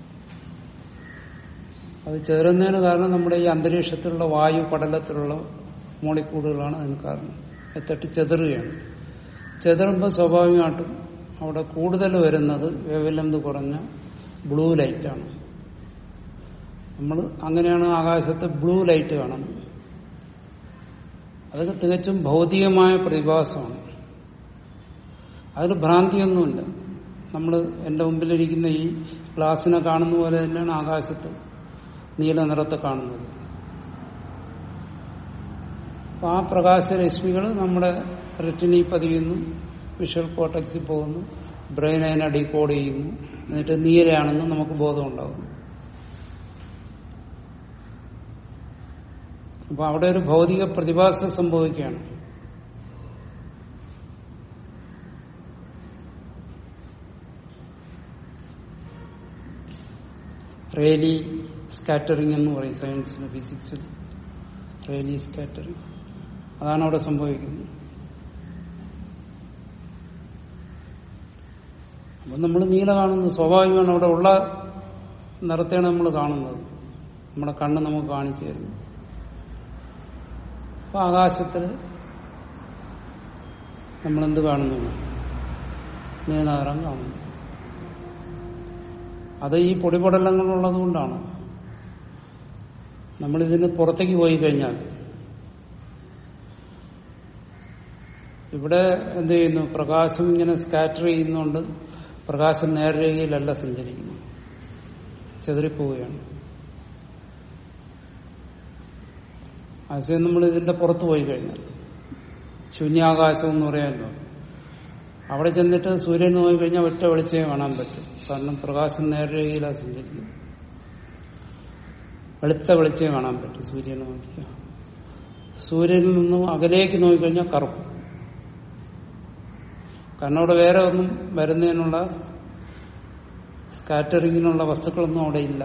അത് ചെതറുന്നതിന് കാരണം നമ്മുടെ ഈ അന്തരീക്ഷത്തിലുള്ള വായു പടലത്തിലുള്ള മോളിക്കൂടുകളാണ് അതിന് കാരണം അത് തട്ടി ചെതറുകയാണ് ചെതറുമ്പോൾ സ്വാഭാവികമായിട്ടും അവിടെ കൂടുതൽ വരുന്നത് വേവലെന്ത് കുറഞ്ഞ ബ്ലൂ ലൈറ്റാണ് നമ്മൾ അങ്ങനെയാണ് ആകാശത്ത് ബ്ലൂ ലൈറ്റ് കാണുന്നത് അതൊക്കെ തികച്ചും ഭൗതികമായ പ്രതിഭാസമാണ് അതിൽ ഭ്രാന്തിയൊന്നുമില്ല നമ്മൾ എന്റെ മുമ്പിലിരിക്കുന്ന ഈ ഗ്ലാസിനെ കാണുന്ന പോലെ തന്നെയാണ് ആകാശത്ത് നീല നിറത്തെ കാണുന്നത് അപ്പൊ ആ പ്രകാശരശ്മികൾ നമ്മുടെ റെറ്റിനി പതിയുന്നു വിഷ്വൽ കോട്ടക്സിൽ പോകുന്നു ബ്രെയിൻ അതിനെ ഡീകോഡ് ചെയ്യുന്നു എന്നിട്ട് നീലയാണെന്ന് നമുക്ക് ബോധം ഉണ്ടാകുന്നു അപ്പൊ അവിടെ ഒരു ഭൗതിക പ്രതിഭാസം സംഭവിക്കുകയാണ് റേലി സ്കാറ്ററിംഗ് എന്ന് പറയും സയൻസിൽ ഫിസിക്സിൽ റേലി സ്കാറ്ററിംഗ് അതാണ് അവിടെ സംഭവിക്കുന്നത് അപ്പം നമ്മൾ നീല കാണുന്നത് സ്വാഭാവികമാണ് അവിടെ ഉള്ള നിറത്തെയാണ് നമ്മൾ കാണുന്നത് നമ്മുടെ കണ്ണ് നമുക്ക് കാണിച്ചു തരുന്നു അപ്പൊ ആകാശത്തിൽ നമ്മളെന്ത് കാണുന്നു നീലനിറം കാണുന്നു അത് ഈ പൊടിപടലങ്ങളുള്ളത് കൊണ്ടാണ് നമ്മളിതിന് പുറത്തേക്ക് പോയി കഴിഞ്ഞാൽ ഇവിടെ എന്ത് ചെയ്യുന്നു പ്രകാശം ഇങ്ങനെ സ്കാറ്റർ ചെയ്യുന്നതുകൊണ്ട് പ്രകാശം നേർരേഖയിലല്ല സഞ്ചരിക്കുന്നു ചെതറിപ്പോവുകയാണ് ആശയം നമ്മൾ ഇതിന്റെ പുറത്ത് പോയി കഴിഞ്ഞാൽ ശൂന്യാകാശം എന്ന് പറയാമല്ലോ അവിടെ ചെന്നിട്ട് സൂര്യൻ നോക്കി കഴിഞ്ഞാൽ ഒറ്റ വെളിച്ചമേ കാണാൻ പറ്റും കാരണം പ്രകാശം നേരേയിലാണ് സഞ്ചരിക്കുന്നത് വെളുത്ത വെളിച്ചമേ കാണാൻ പറ്റും സൂര്യനെ നോക്കിയ സൂര്യനിൽ നിന്നും അകലേക്ക് നോക്കിക്കഴിഞ്ഞാൽ കറുപ്പ് കാരണം അവിടെ വേറെ ഒന്നും വരുന്നതിനുള്ള സ്കാറ്ററിങ്ങിനുള്ള വസ്തുക്കളൊന്നും അവിടെ ഇല്ല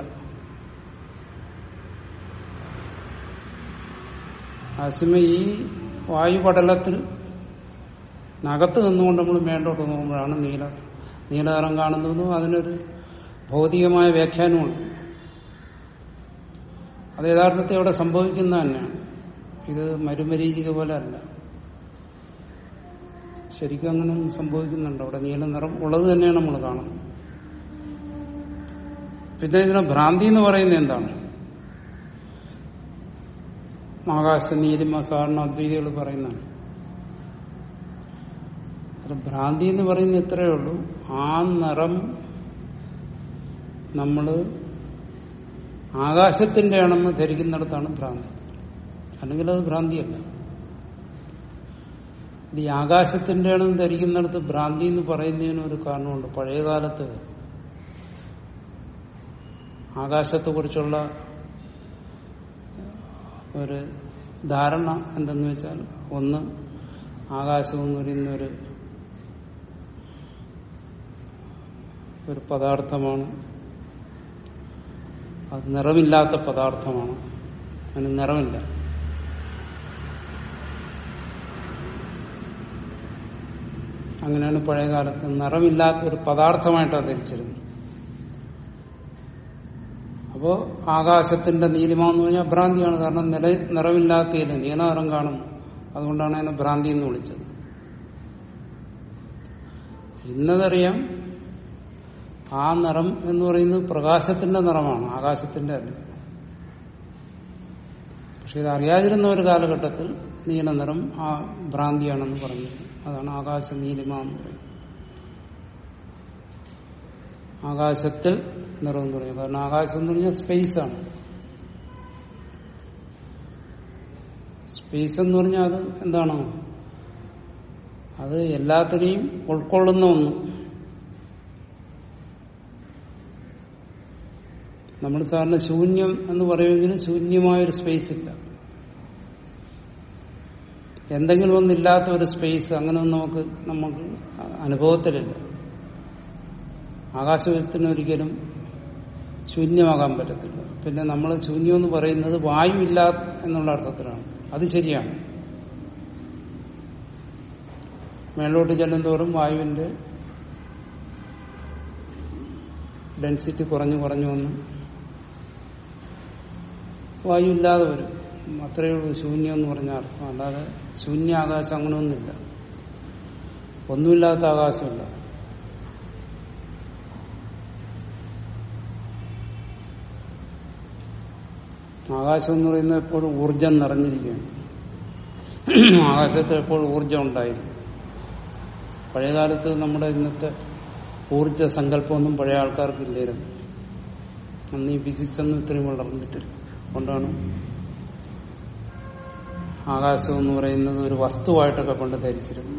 ആസിമ ഈ വായുപടലത്തിൽ നകത്ത് നിന്നുകൊണ്ട് നമ്മൾ മേണ്ടോട്ട് നോക്കുമ്പോഴാണ് നീല നീലനിറം കാണുന്നതും അതിനൊരു ഭൗതികമായ വ്യാഖ്യാനമുണ്ട് അത് യഥാർത്ഥത്തിൽ അവിടെ സംഭവിക്കുന്ന തന്നെയാണ് ഇത് മരുമരീചിക പോലെ അല്ല ശരിക്കും അങ്ങനെ സംഭവിക്കുന്നുണ്ട് അവിടെ നീല നിറം ഉള്ളത് തന്നെയാണ് നമ്മൾ കാണുന്നത് പിന്നെ ഇതിനെ ഭ്രാന്തി എന്ന് പറയുന്നത് എന്താണ് ആകാശ നീലിമ സാധാരണ അദ്വൈതികൾ പറയുന്നതാണ് അത് ഭ്രാന്തി എന്ന് പറയുന്നത് ഇത്രയേ ഉള്ളൂ ആ നിറം നമ്മള് ആകാശത്തിന്റെ ആണെന്ന് ധരിക്കുന്നിടത്താണ് ഭ്രാന്തി അല്ലെങ്കിൽ അത് ഭ്രാന്തിയല്ല ഇത് ഈ ആകാശത്തിന്റെ ആണെന്ന് ധരിക്കുന്നിടത്ത് ഭ്രാന്തി എന്ന് പറയുന്നതിന് ഒരു കാരണമുണ്ട് പഴയ കാലത്ത് ആകാശത്തെക്കുറിച്ചുള്ള ഒരു ധാരണ എന്തെന്ന് വെച്ചാൽ ഒന്ന് ആകാശം എന്ന് പറയുന്ന ഒരു ഒരു പദാർത്ഥമാണ് അത് നിറമില്ലാത്ത പദാർത്ഥമാണ് അതിന് നിറമില്ല അങ്ങനെയാണ് പഴയകാലത്ത് നിറമില്ലാത്ത ഒരു പദാർത്ഥമായിട്ടാണ് ധരിച്ചിരുന്നത് അപ്പോ ആകാശത്തിന്റെ നീലിമ എന്ന് പറഞ്ഞാൽ ഭ്രാന്തിയാണ് കാരണം നില നിറമില്ലാത്തതിന് നീല നിറം കാണുന്നു അതുകൊണ്ടാണ് അതിനെ ഭ്രാന്തി എന്ന് വിളിച്ചത് ഇന്നതറിയാം ആ നിറം എന്ന് പറയുന്നത് പ്രകാശത്തിന്റെ നിറമാണ് ആകാശത്തിന്റെ അല്ല പക്ഷെ ഇത് അറിയാതിരുന്ന ഒരു കാലഘട്ടത്തിൽ നീല നിറം ആ ഭ്രാന്തിയാണെന്ന് പറഞ്ഞു അതാണ് ആകാശ നീലിമ എന്ന് പറയുന്നത് ആകാശത്തിൽ നിറം എന്ന് പറയുന്നത് കാരണം ആകാശം എന്ന് പറഞ്ഞാൽ സ്പേസ് ആണ് സ്പേസ് എന്ന് പറഞ്ഞാൽ അത് എന്താണ് അത് എല്ലാത്തിനെയും ഉൾക്കൊള്ളുന്ന ഒന്ന് നമ്മൾ സാറിന് ശൂന്യം എന്ന് പറയുമെങ്കിലും ശൂന്യമായൊരു സ്പേസ് ഇല്ല എന്തെങ്കിലും ഒന്നില്ലാത്ത ഒരു സ്പേസ് അങ്ങനെ ഒന്നും നമുക്ക് നമുക്ക് അനുഭവത്തിലില്ല ആകാശത്തിന് ഒരിക്കലും ശൂന്യമാകാൻ പറ്റത്തില്ല പിന്നെ നമ്മൾ ശൂന്യം എന്ന് പറയുന്നത് വായു ഇല്ല എന്നുള്ള അർത്ഥത്തിലാണ് അത് ശരിയാണ് മേലോട്ട് ചെല്ലുന്തോറും വായുവിന്റെ ഡെൻസിറ്റി കുറഞ്ഞു കുറഞ്ഞു വന്ന് വായു ഇല്ലാതെ വരും അത്രയേ ഉള്ളൂ ശൂന്യം എന്ന് പറഞ്ഞ അർത്ഥം അല്ലാതെ ശൂന്യ ആകാശം അങ്ങനെയൊന്നുമില്ല ഒന്നുമില്ലാത്ത ആകാശമില്ല ആകാശം എന്ന് പറയുന്നത് എപ്പോഴും ഊർജം നിറഞ്ഞിരിക്കുകയാണ് ആകാശത്തിൽ എപ്പോഴും ഊർജം ഉണ്ടായിരുന്നു പഴയകാലത്ത് നമ്മുടെ ഇന്നത്തെ ഊർജ സങ്കല്പമൊന്നും പഴയ ആൾക്കാർക്ക് ഇല്ലായിരുന്നു അന്ന് ഈ ഫിസിക്സ് ഒന്നും ഇത്രയും വളർന്നിട്ടില്ല കൊണ്ടാണ് ആകാശം എന്ന് പറയുന്നത് ഒരു വസ്തുവായിട്ടൊക്കെ കൊണ്ട് ധരിച്ചിരുന്നു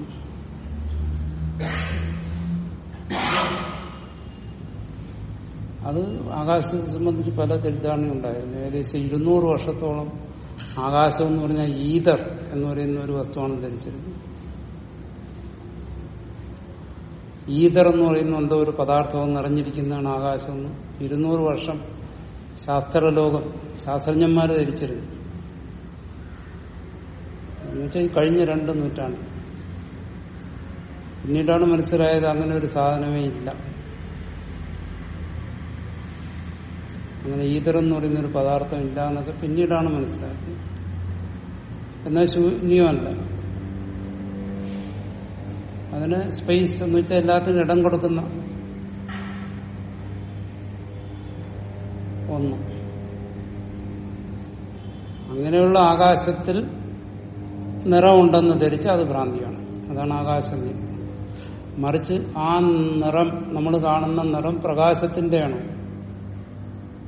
അത് ആകാശത്തെ സംബന്ധിച്ച് പല തെറ്റിദ്ധാരണ ഉണ്ടായിരുന്നു ഏകദേശം ഇരുന്നൂറ് വർഷത്തോളം ആകാശം എന്ന് പറഞ്ഞാൽ ഈതർ എന്ന് പറയുന്ന ഒരു വസ്തുവാണ് ധരിച്ചിരുന്നത് ഈതർ എന്ന് പറയുന്ന എന്തോ ഒരു പദാർത്ഥവും നിറഞ്ഞിരിക്കുന്നതാണ് ആകാശം എന്ന് ഇരുന്നൂറ് വർഷം ശാസ്ത്രലോകം ശാസ്ത്രജ്ഞന്മാർ ധരിച്ചിരുന്നു എന്നുവെച്ചാൽ ഈ കഴിഞ്ഞ രണ്ട് നൂറ്റാണ്ട് പിന്നീടാണ് മനസ്സിലായത് അങ്ങനെ ഒരു സാധനമേ ഇല്ല അങ്ങനെ ഈതർ എന്ന് പറയുന്ന ഒരു പദാർത്ഥം ഇല്ല എന്നൊക്കെ പിന്നീടാണ് മനസ്സിലായത് എന്നാൽ ശൂന്യമല്ല അതിന് സ്പേസ് എന്ന് വെച്ചാൽ എല്ലാത്തിനും ഇടം കൊടുക്കുന്ന ഒന്ന് അങ്ങനെയുള്ള ആകാശത്തിൽ നിറമുണ്ടെന്ന് ധരിച്ച് അത് ഭ്രാന്തിയാണ് അതാണ് ആകാശം മറിച്ച് ആ നിറം നമ്മൾ കാണുന്ന നിറം പ്രകാശത്തിന്റെയാണ്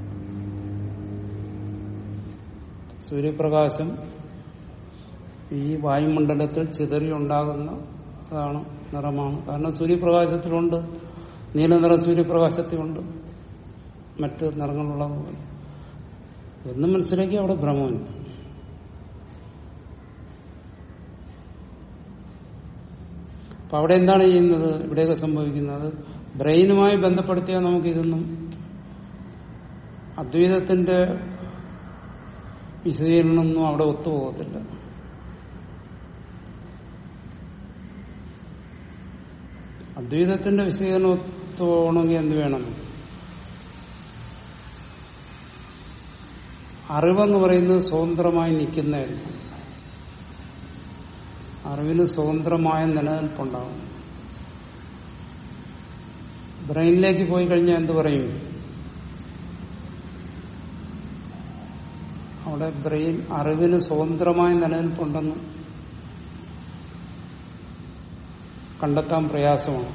സൂര്യപ്രകാശം ഈ വായുമണ്ഡലത്തിൽ ചിതറി ഉണ്ടാകുന്ന അതാണ് നിറമാണ് കാരണം സൂര്യപ്രകാശത്തിലുണ്ട് നീലനിറം സൂര്യപ്രകാശത്തിലുണ്ട് മറ്റ് നിറങ്ങളുള്ളതുപോലെ എന്ന് മനസ്സിലാക്കി അവിടെ ഭ്രമമില്ല അപ്പൊ അവിടെ എന്താണ് ചെയ്യുന്നത് ഇവിടെയൊക്കെ സംഭവിക്കുന്നത് ബ്രെയിനുമായി ബന്ധപ്പെടുത്തിയാൽ നമുക്ക് ഇതൊന്നും അദ്വൈതത്തിന്റെ വിശദീകരണമൊന്നും അവിടെ ഒത്തുപോകത്തില്ല അദ്വൈതത്തിന്റെ വിശദീകരണം ഒത്തുപോകണമെങ്കിൽ എന്ത് വേണം അറിവെന്ന് പറയുന്നത് സ്വതന്ത്രമായി നിൽക്കുന്നതല്ല അറിവിന് സ്വതന്ത്രമായ നിലനിൽപ്പുണ്ടാകും ബ്രെയിനിലേക്ക് പോയി കഴിഞ്ഞാൽ എന്ത് പറയും അവിടെ ബ്രെയിൻ അറിവിന് സ്വതന്ത്രമായ നിലനിൽപ്പുണ്ടെന്ന് കണ്ടെത്താൻ പ്രയാസമാണ്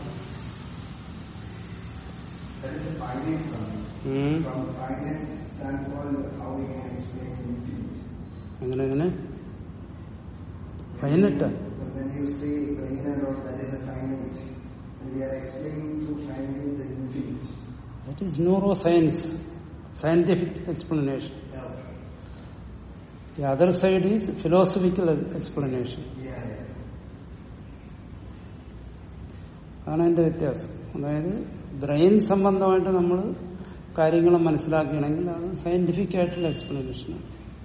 That is a finite sum. ഉം. From a finite standpoint, how we can explain infinite. അങ്ങനെ അങ്ങനെ finite But when you say brain and all, that is a finite. And we are explaining through finding the infinite. That is neuroscience scientific explanation the other side is philosophical explanation Yeah, yeah. അതാണ് അതിന്റെ വ്യത്യാസം അതായത് brain സംബന്ധമായിട്ട് നമ്മൾ കാര്യങ്ങൾ മനസ്സിലാക്കുകയാണെങ്കിൽ അത് scientific ആയിട്ടുള്ള എക്സ്പ്ലനേഷനാണ്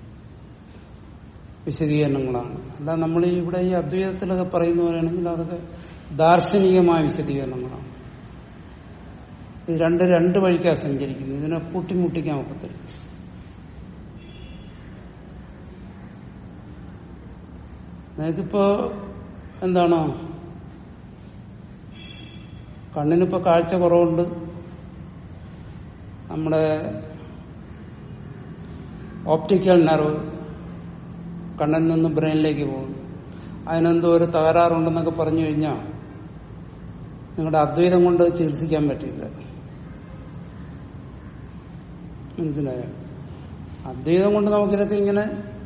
വിശദീകരണങ്ങളാണ് അല്ല നമ്മൾ ഈ ഇവിടെ ഈ അദ്വൈതത്തിലൊക്കെ പറയുന്ന പോലെയാണെങ്കിൽ അതൊക്കെ ദാർശനികമായ വിശദീകരണങ്ങളാണ് ഇത് രണ്ട് രണ്ട് വഴിക്കാണ് സഞ്ചരിക്കുന്നത് ഇതിനെ കൂട്ടിമുട്ടിക്കാൻ ഒക്കത്തില്ല നിങ്ങൾക്കിപ്പോ എന്താണോ കണ്ണിനിപ്പോ കാഴ്ച കുറവുണ്ട് നമ്മുടെ ഓപ്റ്റിക്കൽ നെർവ് കണ്ണിൽ നിന്ന് ബ്രെയിനിലേക്ക് പോകും അതിനെന്തോ ഒരു തകരാറുണ്ടെന്നൊക്കെ പറഞ്ഞു കഴിഞ്ഞാൽ നിങ്ങളുടെ അദ്വൈതം കൊണ്ട് ചികിത്സിക്കാൻ പറ്റില്ല മനസ്സിലായോ അദ്വൈതം കൊണ്ട് നമുക്കിതൊക്കെ ഇങ്ങനെ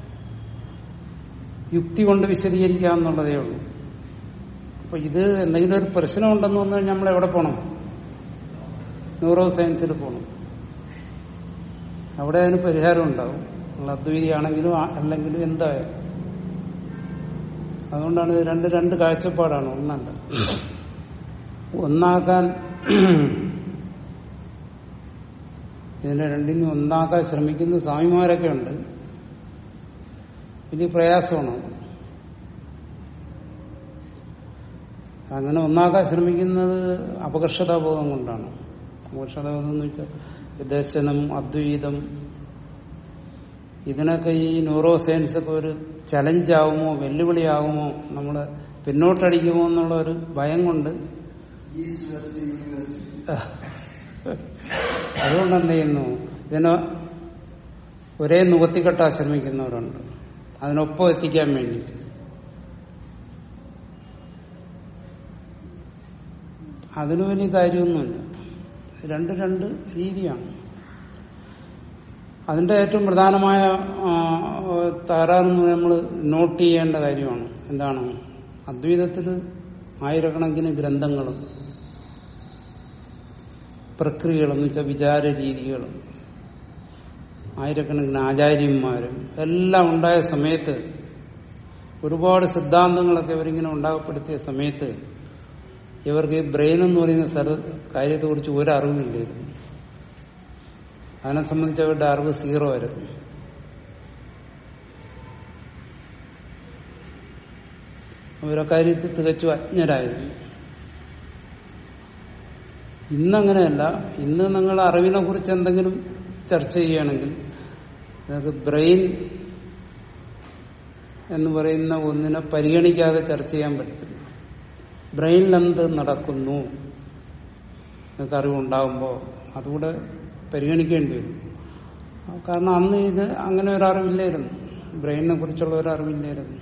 യുക്തി കൊണ്ട് വിശദീകരിക്കാമെന്നുള്ളതേ ഉള്ളൂ അപ്പൊ ഇത് എന്തെങ്കിലും ഒരു പ്രശ്നമുണ്ടെന്ന് വന്നു കഴിഞ്ഞാൽ നമ്മൾ എവിടെ പോകണം ന്യൂറോ സയൻസിൽ പോകണം അവിടെ അതിന് പരിഹാരം ഉണ്ടാവും നമ്മൾ അദ്വൈതിയാണെങ്കിലും ആ- അല്ലെങ്കിലും എന്തായാലും അതുകൊണ്ടാണ് ഇത് രണ്ട് രണ്ട് കാഴ്ചപ്പാടാണ് ഒന്നല്ല ഒന്നാക്കാൻ ഇതിനെ രണ്ടിനും ഒന്നാക്കാൻ ശ്രമിക്കുന്ന സ്വാമിമാരൊക്കെ ഉണ്ട് വലിയ പ്രയാസമാണ് അത്. അങ്ങനെ ഒന്നാക്കാൻ ശ്രമിക്കുന്നത് അപകർഷതാബോധം കൊണ്ടാണ് അപകർഷതാബോധം എന്ന് വെച്ചാൽ ദർശനം അദ്വൈതം ഇതിനൊക്കെ ഈ ന്യൂറോ സയൻസ് ഒക്കെ ഒരു ചലഞ്ചാവുമോ വെല്ലുവിളിയാകുമോ നമ്മള് പിന്നോട്ടടിക്കുമോ എന്നുള്ള ഒരു ഭയം കൊണ്ട് East West University. അതുകൊണ്ട് എന്ത് ചെയ്യുന്നു ഇതിനെ ഒരേ നുകത്തിക്കെട്ടാൻ ശ്രമിക്കുന്നവരുണ്ട് അതിനൊപ്പം എത്തിക്കാൻ വേണ്ടിയിട്ട് അതിന് വലിയ കാര്യമൊന്നുമില്ല രണ്ട് രണ്ട് രീതിയാണ് അതിന്റെ ഏറ്റവും പ്രധാനമായ ആ, തകരാറെന്ന് നമ്മൾ നോട്ട് ചെയ്യേണ്ട കാര്യമാണ് എന്താണ് അദ്വൈതത്തിൽ ആയിരക്കണക്കിന് ഗ്രന്ഥങ്ങളും പ്രക്രിയകളെന്ന് വെച്ചാൽ വിചാര രീതികളും ആയിരക്കണക്കിന് ആചാര്യന്മാരും എല്ലാം ഉണ്ടായ സമയത്ത് ഒരുപാട് സിദ്ധാന്തങ്ങളൊക്കെ ഇവരിങ്ങനെ ഉണ്ടാകപ്പെടുത്തിയ സമയത്ത് ഇവർക്ക് ഈ ബ്രെയിൻ എന്ന് പറയുന്ന സ്ഥല കാര്യത്തെക്കുറിച്ച് ഒരു അറിവില്ലായിരുന്നു അതിനെ സംബന്ധിച്ച് അവരുടെ അറിവ് സീറോ ആയിരുന്നു അവരെ കാര്യത്തിൽ തികച്ചും അജ്ഞരായിരുന്നു ഇന്നങ്ങനെയല്ല ഇന്ന് നിങ്ങൾ അറിവിനെ കുറിച്ച് എന്തെങ്കിലും ചർച്ച ചെയ്യുകയാണെങ്കിൽ നിങ്ങൾക്ക് ബ്രെയിൻ എന്ന് പറയുന്ന ഒന്നിനെ പരിഗണിക്കാതെ ചർച്ച ചെയ്യാൻ പറ്റത്തില്ല ബ്രെയിനിൽ എന്ത് നടക്കുന്നു നിങ്ങൾക്ക് അറിവുണ്ടാകുമ്പോൾ അതുകൂടെ പരിഗണിക്കേണ്ടി വരും കാരണം അന്ന് ഇത് അങ്ങനെ ഒരു അറിവില്ലായിരുന്നു ബ്രെയിനിനെ കുറിച്ചുള്ള ഒരു അറിവില്ലായിരുന്നു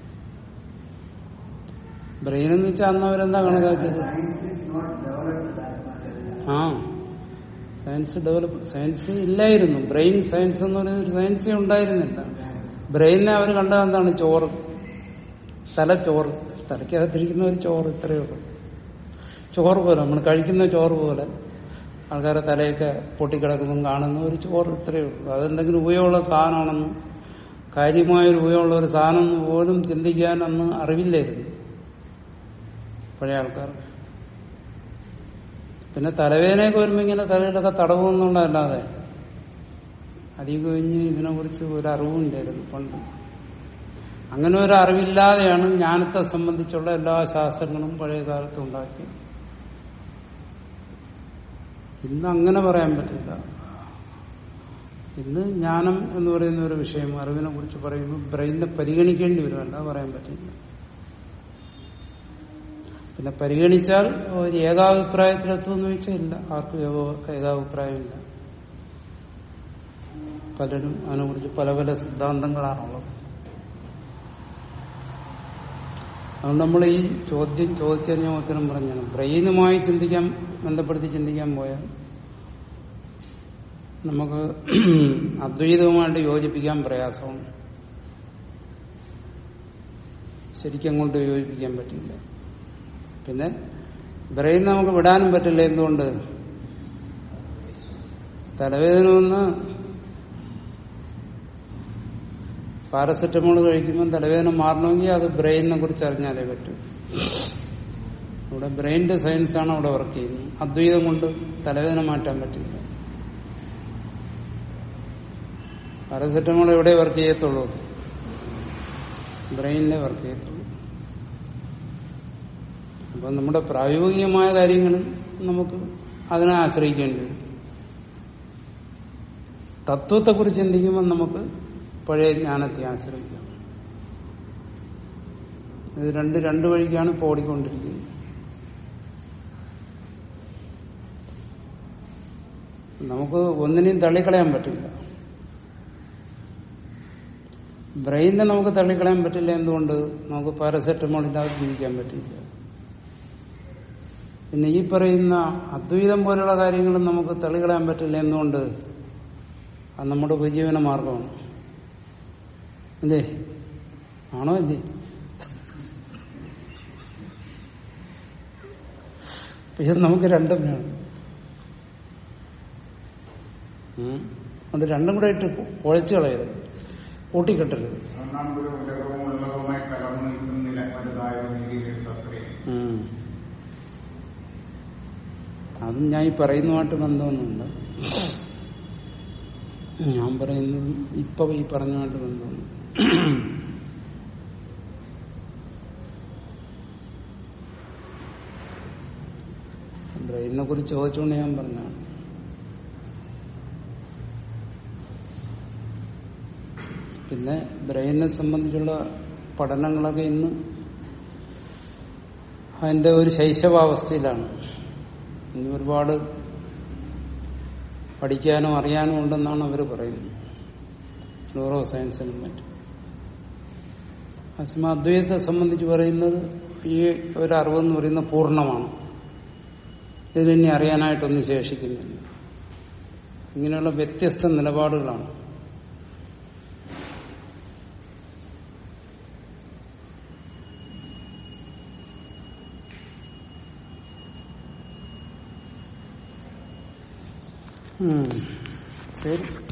ബ്രെയിൻ എന്ന് വെച്ചാൽ അന്ന് അവരെന്താ കണക്കാക്കിയത് Science is not developed that much at that. ആ സയൻസ് ഡെവലപ്പ് സയൻസ് ഇല്ലായിരുന്നു ബ്രെയിൻ സയൻസ് എന്ന് പറയുന്ന ഒരു സയൻസേ ഉണ്ടായിരുന്നില്ല ബ്രെയിനെ അവർ കണ്ടത് എന്താണ് ചോറ് തല ചോറ് തലയ്ക്കകത്തിരിക്കുന്ന ഒരു ചോറ് ഇത്രയേ ഉള്ളൂ ചോറ് പോലെ നമ്മൾ കഴിക്കുന്ന ചോറ് പോലെ ആൾക്കാരെ തലയൊക്കെ പൊട്ടിക്കിടക്കുമ്പം കാണുന്ന ഒരു ചോറ് ഇത്രയേ ഉള്ളൂ അതെന്തെങ്കിലും ഉപയോഗമുള്ള സാധനമാണെന്ന് കാര്യമായൊരു ഉപയോഗമുള്ള ഒരു സാധനം എന്ന് പോലും ചിന്തിക്കാൻ അന്ന് അറിവില്ലായിരുന്നു പഴയ ആൾക്കാർ പിന്നെ തലവേദനയൊക്കെ വരുമ്പോൾ ഇങ്ങനെ തലയിലൊക്കെ തടവുന്നുള്ളതല്ലാതെ അധികം കഴിഞ്ഞ് ഇതിനെക്കുറിച്ച് ഒരു അറിവുണ്ടായിരുന്നു പണ്ട് അങ്ങനെ ഒരു അറിവില്ലാതെയാണ് ജ്ഞാനത്തെ സംബന്ധിച്ചുള്ള എല്ലാ ശാസ്ത്രങ്ങളും പഴയ കാലത്ത് ഉണ്ടാക്കിയത് ഇന്ന് അങ്ങനെ പറയാൻ പറ്റില്ല ഇന്ന് ജ്ഞാനം എന്ന് പറയുന്ന ഒരു വിഷയം അറിവിനെ കുറിച്ച് പറയുമ്പോൾ ബ്രെയിനെ പരിഗണിക്കേണ്ടി വരും അല്ല പറയാൻ പറ്റില്ല പിന്നെ പരിഗണിച്ചാൽ ഒരു ഏകാഭിപ്രായത്തിലെത്തുമെന്ന് ചോദിച്ചാൽ ഇല്ല ആർക്കും ഏകോ- ഏകാഭിപ്രായമില്ല പലരും അതിനെക്കുറിച്ച് പല പല സിദ്ധാന്തങ്ങളാണുള്ളത് അതുകൊണ്ട് നമ്മൾ ഈ ചോദ്യം ചോദിച്ചതിന് ഞാൻ ഉത്തരം പറഞ്ഞാണ് ബ്രെയിനുമായി ചിന്തിക്കാൻ ബന്ധപ്പെടുത്തി ചിന്തിക്കാൻ പോയാൽ നമുക്ക് അദ്വൈതവുമായിട്ട് യോജിപ്പിക്കാൻ പ്രയാസമാണ് ശരിക്കും കൊണ്ട് യോജിപ്പിക്കാൻ പറ്റില്ല പിന്നെ ബ്രെയിൻ നമുക്ക് വിടാനും പറ്റില്ല എന്തുകൊണ്ട് തലവേദന വന്ന് പാരസെറ്റമോൾ കഴിക്കുമ്പോൾ തലവേദന മാറണമെങ്കിൽ അത് ബ്രെയിനിനെ കുറിച്ച് അറിഞ്ഞാലേ പറ്റൂ ഇവിടെ ബ്രെയിനിന്റെ സയൻസാണ് അവിടെ വർക്ക് ചെയ്യുന്നത് അദ്വൈതം കൊണ്ട് തലവേദന മാറ്റാൻ പറ്റില്ല പാരസെറ്റമോൾ എവിടെ വർക്ക് ചെയ്യത്തുള്ളൂ ബ്രെയിനിലെ വർക്ക് ചെയ്യത്തുള്ളൂ അപ്പൊ നമ്മുടെ പ്രായോഗികമായ കാര്യങ്ങൾ നമുക്ക് അതിനെ ആശ്രയിക്കേണ്ടി വരും തത്വത്തെക്കുറിച്ച് ചിന്തിക്കുമ്പോൾ നമുക്ക് പഴയ ജ്ഞാനത്തെ ആശ്രയിക്കാം ഇത് രണ്ട് രണ്ട് വഴിക്കാണ് ഇപ്പോൾ ഓടിക്കൊണ്ടിരിക്കുന്നത് നമുക്ക് ഒന്നിനെയും തള്ളിക്കളയാൻ പറ്റില്ല ബ്രെയിനെ നമുക്ക് തള്ളിക്കളയാൻ പറ്റില്ല എന്തുകൊണ്ട് നമുക്ക് പാരസെറ്റമോൾ ഇല്ലാതെ ജീവിക്കാൻ പറ്റില്ല പിന്നെ ഈ പറയുന്ന അദ്വൈതം പോലുള്ള കാര്യങ്ങളും നമുക്ക് തള്ളിക്കളയാൻ പറ്റില്ല എന്തുകൊണ്ട് അത് നമ്മുടെ ഉപജീവന മാർഗമാണ് അല്ലേ ആണോ അല്ലേ പക്ഷെ നമുക്ക് രണ്ടും വേണം ഉം. അതുകൊണ്ട് രണ്ടും കൂടെ ഇട്ട് കുഴച്ചു കളയരുത് കൂട്ടിക്കെട്ടരുത് ഒന്നാമത് ഉലകവും ഉലകവുമായി കലർന്നു നിൽക്കുന്നില്ല വലുതായ രീതിയിൽ ഉം. അതും ഞാൻ ഈ പറയുന്നതുമായിട്ട് ബന്ധമൊന്നുമില്ല ഞാൻ പറയുന്നത് ഇപ്പൊ ഈ പറഞ്ഞുമായിട്ട് ബന്ധമൊന്നും ബ്രെയിനെ കുറിച്ച് ചോദിച്ചുകൊണ്ട് ഞാൻ പറഞ്ഞാണ് പിന്നെ ബ്രെയിനെ സംബന്ധിച്ചുള്ള പഠനങ്ങളൊക്കെ ഇന്ന് അതിന്റെ ഒരു ശൈശവാവസ്ഥയിലാണ് ഇനി ഒരുപാട് പഠിക്കാനും അറിയാനും ഉണ്ടെന്നാണ് അവർ പറയുന്നത് ന്യൂറോ സയൻസിനും മറ്റും അസമ അദ്വൈതത്തെ സംബന്ധിച്ച് പറയുന്നത് ഈ ഒരു അറിവെന്ന് പറയുന്നത് പൂർണ്ണമാണ് ഇതിനി അറിയാനായിട്ടൊന്നും ശേഷിക്കുന്നില്ല ഇങ്ങനെയുള്ള വ്യത്യസ്ത നിലപാടുകളാണ് ഉം. ശരി